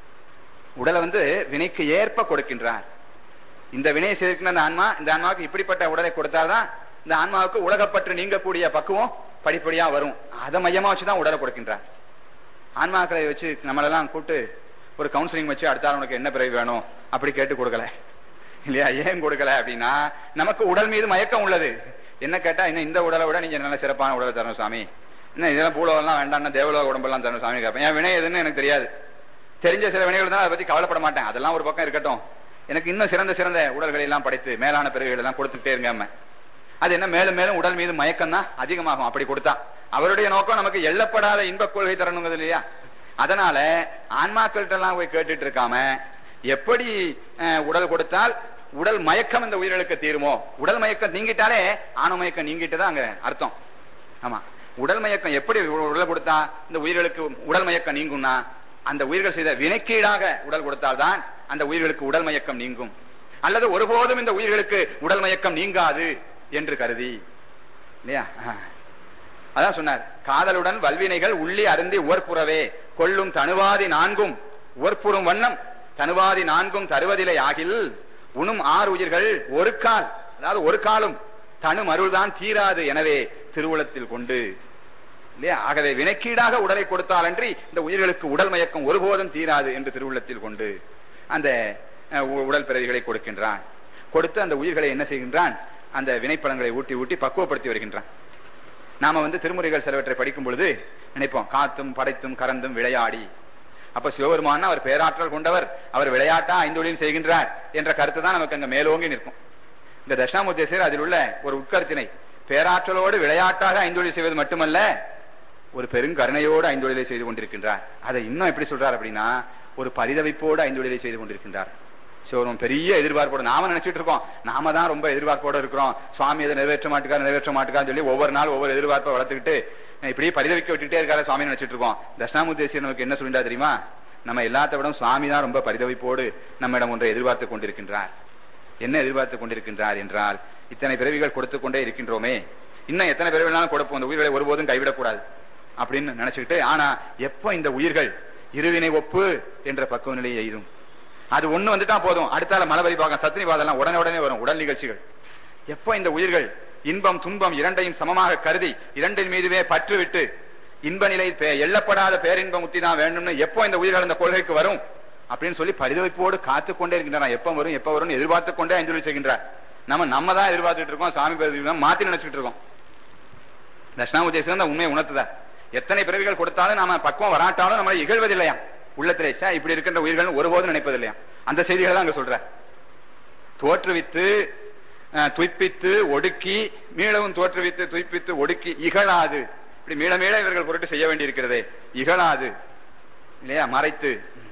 உடலை வந்து வினைக்கு ஏற்ப கொடுக்கின்றார் இந்த வினையை செய்திருக்கின்ற அந்த ஆன்மா இந்த ஆன்மாவுக்கு இப்படிப்பட்ட உடலை கொடுத்தால்தான் இந்த ஆன்மாவுக்கு உலகப்பற்று நீங்கக்கூடிய பக்குவம் படிப்படியா வரும் அதை மையமா வச்சுதான் உடலை கொடுக்கின்றார் ஆன்மாக்களை வச்சு நம்மளெல்லாம் கூட்டு ஒரு கவுன்சிலிங் வச்சு அடுத்தால உனக்கு என்ன பிறகு வேணும் அப்படி கேட்டு கொடுக்கல இல்லையா ஏன் கொடுக்கல அப்படின்னா நமக்கு உடல் மீது மயக்கம் உள்ளது என்ன கேட்டா இன்னும் இந்த உடலை விட நீங்க நல்ல சிறப்பான உடலை தரணும் சாமி இன்னும் இதெல்லாம் பூலோகம்லாம் வேண்டாம்னா தேவலோக உடம்பெல்லாம் தரணும் சாமி கேட்பேன் என் வினை எதுன்னு எனக்கு தெரியாது தெரிஞ்ச சில வினைகள் தான் அதை பத்தி கவலைப்பட மாட்டேன் அதெல்லாம் ஒரு பக்கம் இருக்கட்டும் எனக்கு இன்னும் சிறந்த சிறந்த உடல்களை எல்லாம் படைத்து மேலான பிறகுகள் எல்லாம் கொடுத்துட்டே இருங்க அம்மா. அது என்ன மேலும் மேலும் உடல் மீது மயக்கம் தான் அதிகமாகும் அப்படி கொடுத்தா அவருடைய நோக்கம் நமக்கு எள்ளப்படாத இன்பக் கொள்கை தரணுங்கிறது இல்லையா அதனால ஆன்மாக்கள்கிட்ட எல்லாம் போய் கேட்டுட்டு இருக்காம எப்படி அஹ், உடல் கொடுத்தால் உடல் மயக்கம் இந்த உயிர்களுக்கு தீருமோ உடல் மயக்கம் நீங்கிட்டாலே ஆணவ மயக்கம் நீங்கிட்டு தான் அங்க அர்த்தம் ஆமா உடல் மயக்கம் எப்படி உ- உடல் கொடுத்தா இந்த உயிர்களுக்கு உடல் மயக்கம் நீங்கும்னா அந்த உயிர்கள் செய்த வினைக்கீடாக உடல் கொடுத்தால்தான் அந்த உயிர்களுக்கு உடல் மயக்கம் நீங்கும் அல்லது ஒருபோதும் இந்த உயிர்களுக்கு உடல் மயக்கம் நீங்காது என்று கருதி இல்லையா ஆ. அதான் சொன்னார் காதலுடன் வல்வினைகள் உள்ளி அருந்தி உவர்ப்புறவே கொள்ளும் தனுவாதி நான்கும் உவர்ப்புறும் வண்ணம் தனுவாதி நான்கும் தருவதில்லை ஆகில் உணும் ஆறு உயிர்கள் ஒரு கால் அதாவது ஒரு காலும் தனு மருள்தான் தீராது எனவே திருவுளத்தில் கொண்டு இல்லையா ஆகவே வினைக்கீடாக உடலை கொடுத்தாலன்றி இந்த உயிர்களுக்கு உடல் மயக்கம் ஒருபோதும் தீராது என்று திருவுள்ளத்தில் கொண்டு அந்த அஹ், உ- உடல் பிறவிகளை கொடுக்கின்றான் கொடுத்து அந்த உயிர்களை என்ன செய்கின்றான் அந்த வினைப்பலன்களை ஊட்டி ஊட்டி பக்குவப்படுத்தி வருகின்றான் நாம வந்து திருமுறைகள் சிலவற்றை படிக்கும் பொழுது நினைப்போம் காத்தும் படைத்தும் கறந்தும் விளையாடி அப்ப சிவபெருமான் அவர் பேராற்றல் கொண்டவர் அவர் விளையாட்டா ஐந்தொழில் செய்கின்றார் என்ற கருத்து தான் நமக்கு அங்க மேலோங்கி நிற்கும் இந்த தட்சிணாமூர்த்தேசர் அதில் உள்ள ஒரு உட்கருத்தினை பேராற்றலோடு விளையாட்டாக ஐந்தொழில் செய்வது மட்டுமல்ல ஒரு பெருங்கருணையோடு ஐந்தொழிலை செய்து கொண்டிருக்கின்றார் அதை இன்னும் எப்படி சொல்றார் அப்படின்னா ஒரு பரிதவிப்போடு ஐந்தொழிலை செய்து கொண்டிருக்கின்றார் சிவரும் பெரிய எதிர்பார்ப்போடு நாம நினைச்சிட்டு இருக்கோம் நாம தான் ரொம்ப எதிர்பார்ப்போடு இருக்கிறோம் சுவாமி எதை நிறைவேற்ற மாட்டுக்கார் நிறைவேற்ற மாட்டுக்கான்னு சொல்லி ஒவ்வொரு நாள் ஒவ்வொரு எதிர்பார்ப்பை வளர்த்துக்கிட்டு அஹ் இப்படியே பரிதவிக்க விட்டுட்டே இருக்காரு சுவாமி நினைச்சிட்டு இருக்கோம் தட்சிணாமூர்த்தி நமக்கு என்ன சொல்லிட்டா தெரியுமா நம்ம எல்லாத்த விட சுவாமி தான் ரொம்ப பரிதவிப்போடு நம்மிடம் ஒன்றை எதிர்பார்த்து கொண்டிருக்கின்றார் என்ன எதிர்பார்த்து கொண்டிருக்கின்றார் என்றால் இத்தனை பிறவிகள் கொடுத்து கொண்டே இருக்கின்றோமே இன்னும் எத்தனை பிறவினாலும் கொடுப்போம் இந்த உயிர்களை ஒருபோதும் கைவிடக்கூடாது அப்படின்னு நினைச்சுக்கிட்டு ஆனா எப்போ இந்த உயிர்கள் இருவினை ஒப்பு என்ற பக்குவ நிலையை எய்தும் அது ஒண்ணு வந்துட்டா போதும் அடுத்தால மலபரி பாகம் சத்தினி பாதெல்லாம் உடனே உடனே வரும் உடல் நிகழ்ச்சிகள் எப்போ இந்த உயிர்கள் இன்பம் துன்பம் இரண்டையும் சமமாக கருதி இரண்டின் மீதுவே பற்று விட்டு இன்ப நிலை பே- எள்ளப்படாத பேரின்ப முத்தி தான் வேண்டும்னு எப்போ இந்த உயிர்கள் இந்த கொள்கைக்கு வரும் அப்படின்னு சொல்லி பரிதவிப்போடு காத்து கொண்டே இருக்கின்றன எப்ப வரும் எப்ப வரும் எதிர்பார்த்து கொண்டே ஐந்தொழி செய்கின்றார் நம்ம நம்ம தான் எதிர்பார்த்துட்டு இருக்கோம் சாமி பேர் மாத்தி நினைச்சிட்டு இருக்கோம் தட்சிணாமுத்தேசன் தான் உண்மையை உணர்த்துதா எத்தனை பிறவிகள் கொடுத்தாலும் நாம பக்குவம் வராட்டாலும் நம்மளை இகழ்வதில்லையா உள்ளத்திலே "ச்சே, இப்படி இருக்கின்ற உயிர்கள் ஒருபோதும் நினைப்பதில்லையா அந்த செய்திகளை தான் அங்க சொல்ற தோற்றுவித்து அஹ், துய்ப்பித்து ஒடுக்கி மீளவும் தோற்றுவித்து துய்ப்பித்து ஒடுக்கி இகழாது இப்படி மீள மீள இவர்கள் பொருட்டு செய்ய வேண்டியிருக்கிறதே இகழாது இல்லையா மறைத்து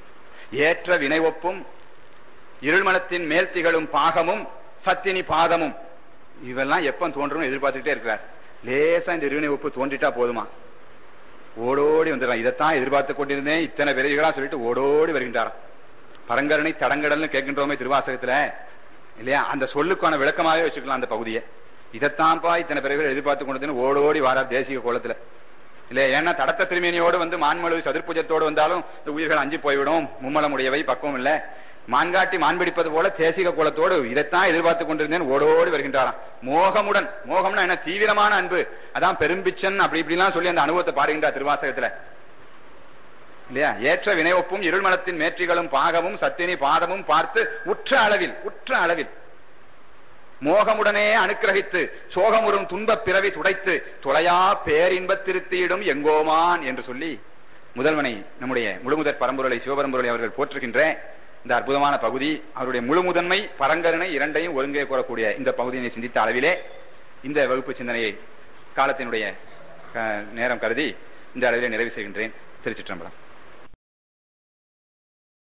ஏற்ற வினை ஒப்பும் இருள்மனத்தின் மேல் திகழும் பாகமும் சத்தினி பாதமும் இவெல்லாம் எப்ப தோன்றும் எதிர்பார்த்துக்கிட்டே இருக்கிறார் லேசா இந்த இருவினை ஒப்பு தோன்றிட்டா போதுமா ஓடோடி வந்துடலாம் இதைத்தான் எதிர்பார்த்து கொண்டிருந்தேன் இத்தனை விரைவுகளா சொல்லிட்டு ஓடோடி வருகின்றாராம் பரங்கரணை தடங்கடல்னு கேட்கின்றோமே திருவாசகத்துல இல்லையா அந்த சொல்லுக்கான விளக்கமாவே வச்சுக்கலாம் அந்த பகுதியை இதைத்தான்ப்பா இத்தனை பிறகு எதிர்பார்த்து கொண்டு ஓடோடி வாரார் தேசிக கோலத்துல இல்லையா ஏன்னா தடத்த திருமேனியோடு வந்து மான்மழு சதுர்புஜத்தோடு வந்தாலும் இந்த உயிர்கள் அஞ்சு போய்விடும் மும்மலமுடையவை பக்குவம் இல்ல மான்காட்டி மான் பிடிப்பது போல தேசிக கோலத்தோடு இதைத்தான் எதிர்பார்த்து கொண்டிருந்தேன் ஓடோடி வருகின்றாராம் மோகமுடன் மோகம்னா என்ன தீவிரமான அன்பு அதான் பெரும்பிச்சன் அப்படி இப்படிலாம் சொல்லி அந்த அனுபவத்தை பாருகின்றார் திருவாசகத்துல இல்லையா ஏற்ற வினை ஒப்பும் இருள்மனத்தின் மேற்றிகளும் பாகமும் சத்தினி பாதமும் பார்த்து உற்ற அளவில் உற்ற அளவில் மோகமுடனே அனுக்கிரகித்து சோகமுறும் துன்பப் பிறவி துடைத்து தொலையா பேரின்பத் திருத்தியிடும் எங்கோமான் என்று சொல்லி முதல்வனை நம்முடைய முழுமுதற் பரம்பொருளை சிவபரம்பொருளை அவர்கள் போற்றுகின்ற இந்த அற்புதமான பகுதி அவருடைய முழு முதன்மை பரங்கருணை இரண்டையும் ஒருங்கே கூறக்கூடிய இந்த பகுதியினை சிந்தித்த அளவிலே இந்த வகுப்பு சிந்தனையை காலத்தினுடைய அஹ், நேரம் கருதி இந்த அளவிலே நிறைவு செய்கின்றேன் திருச்சிற்றம்பலம்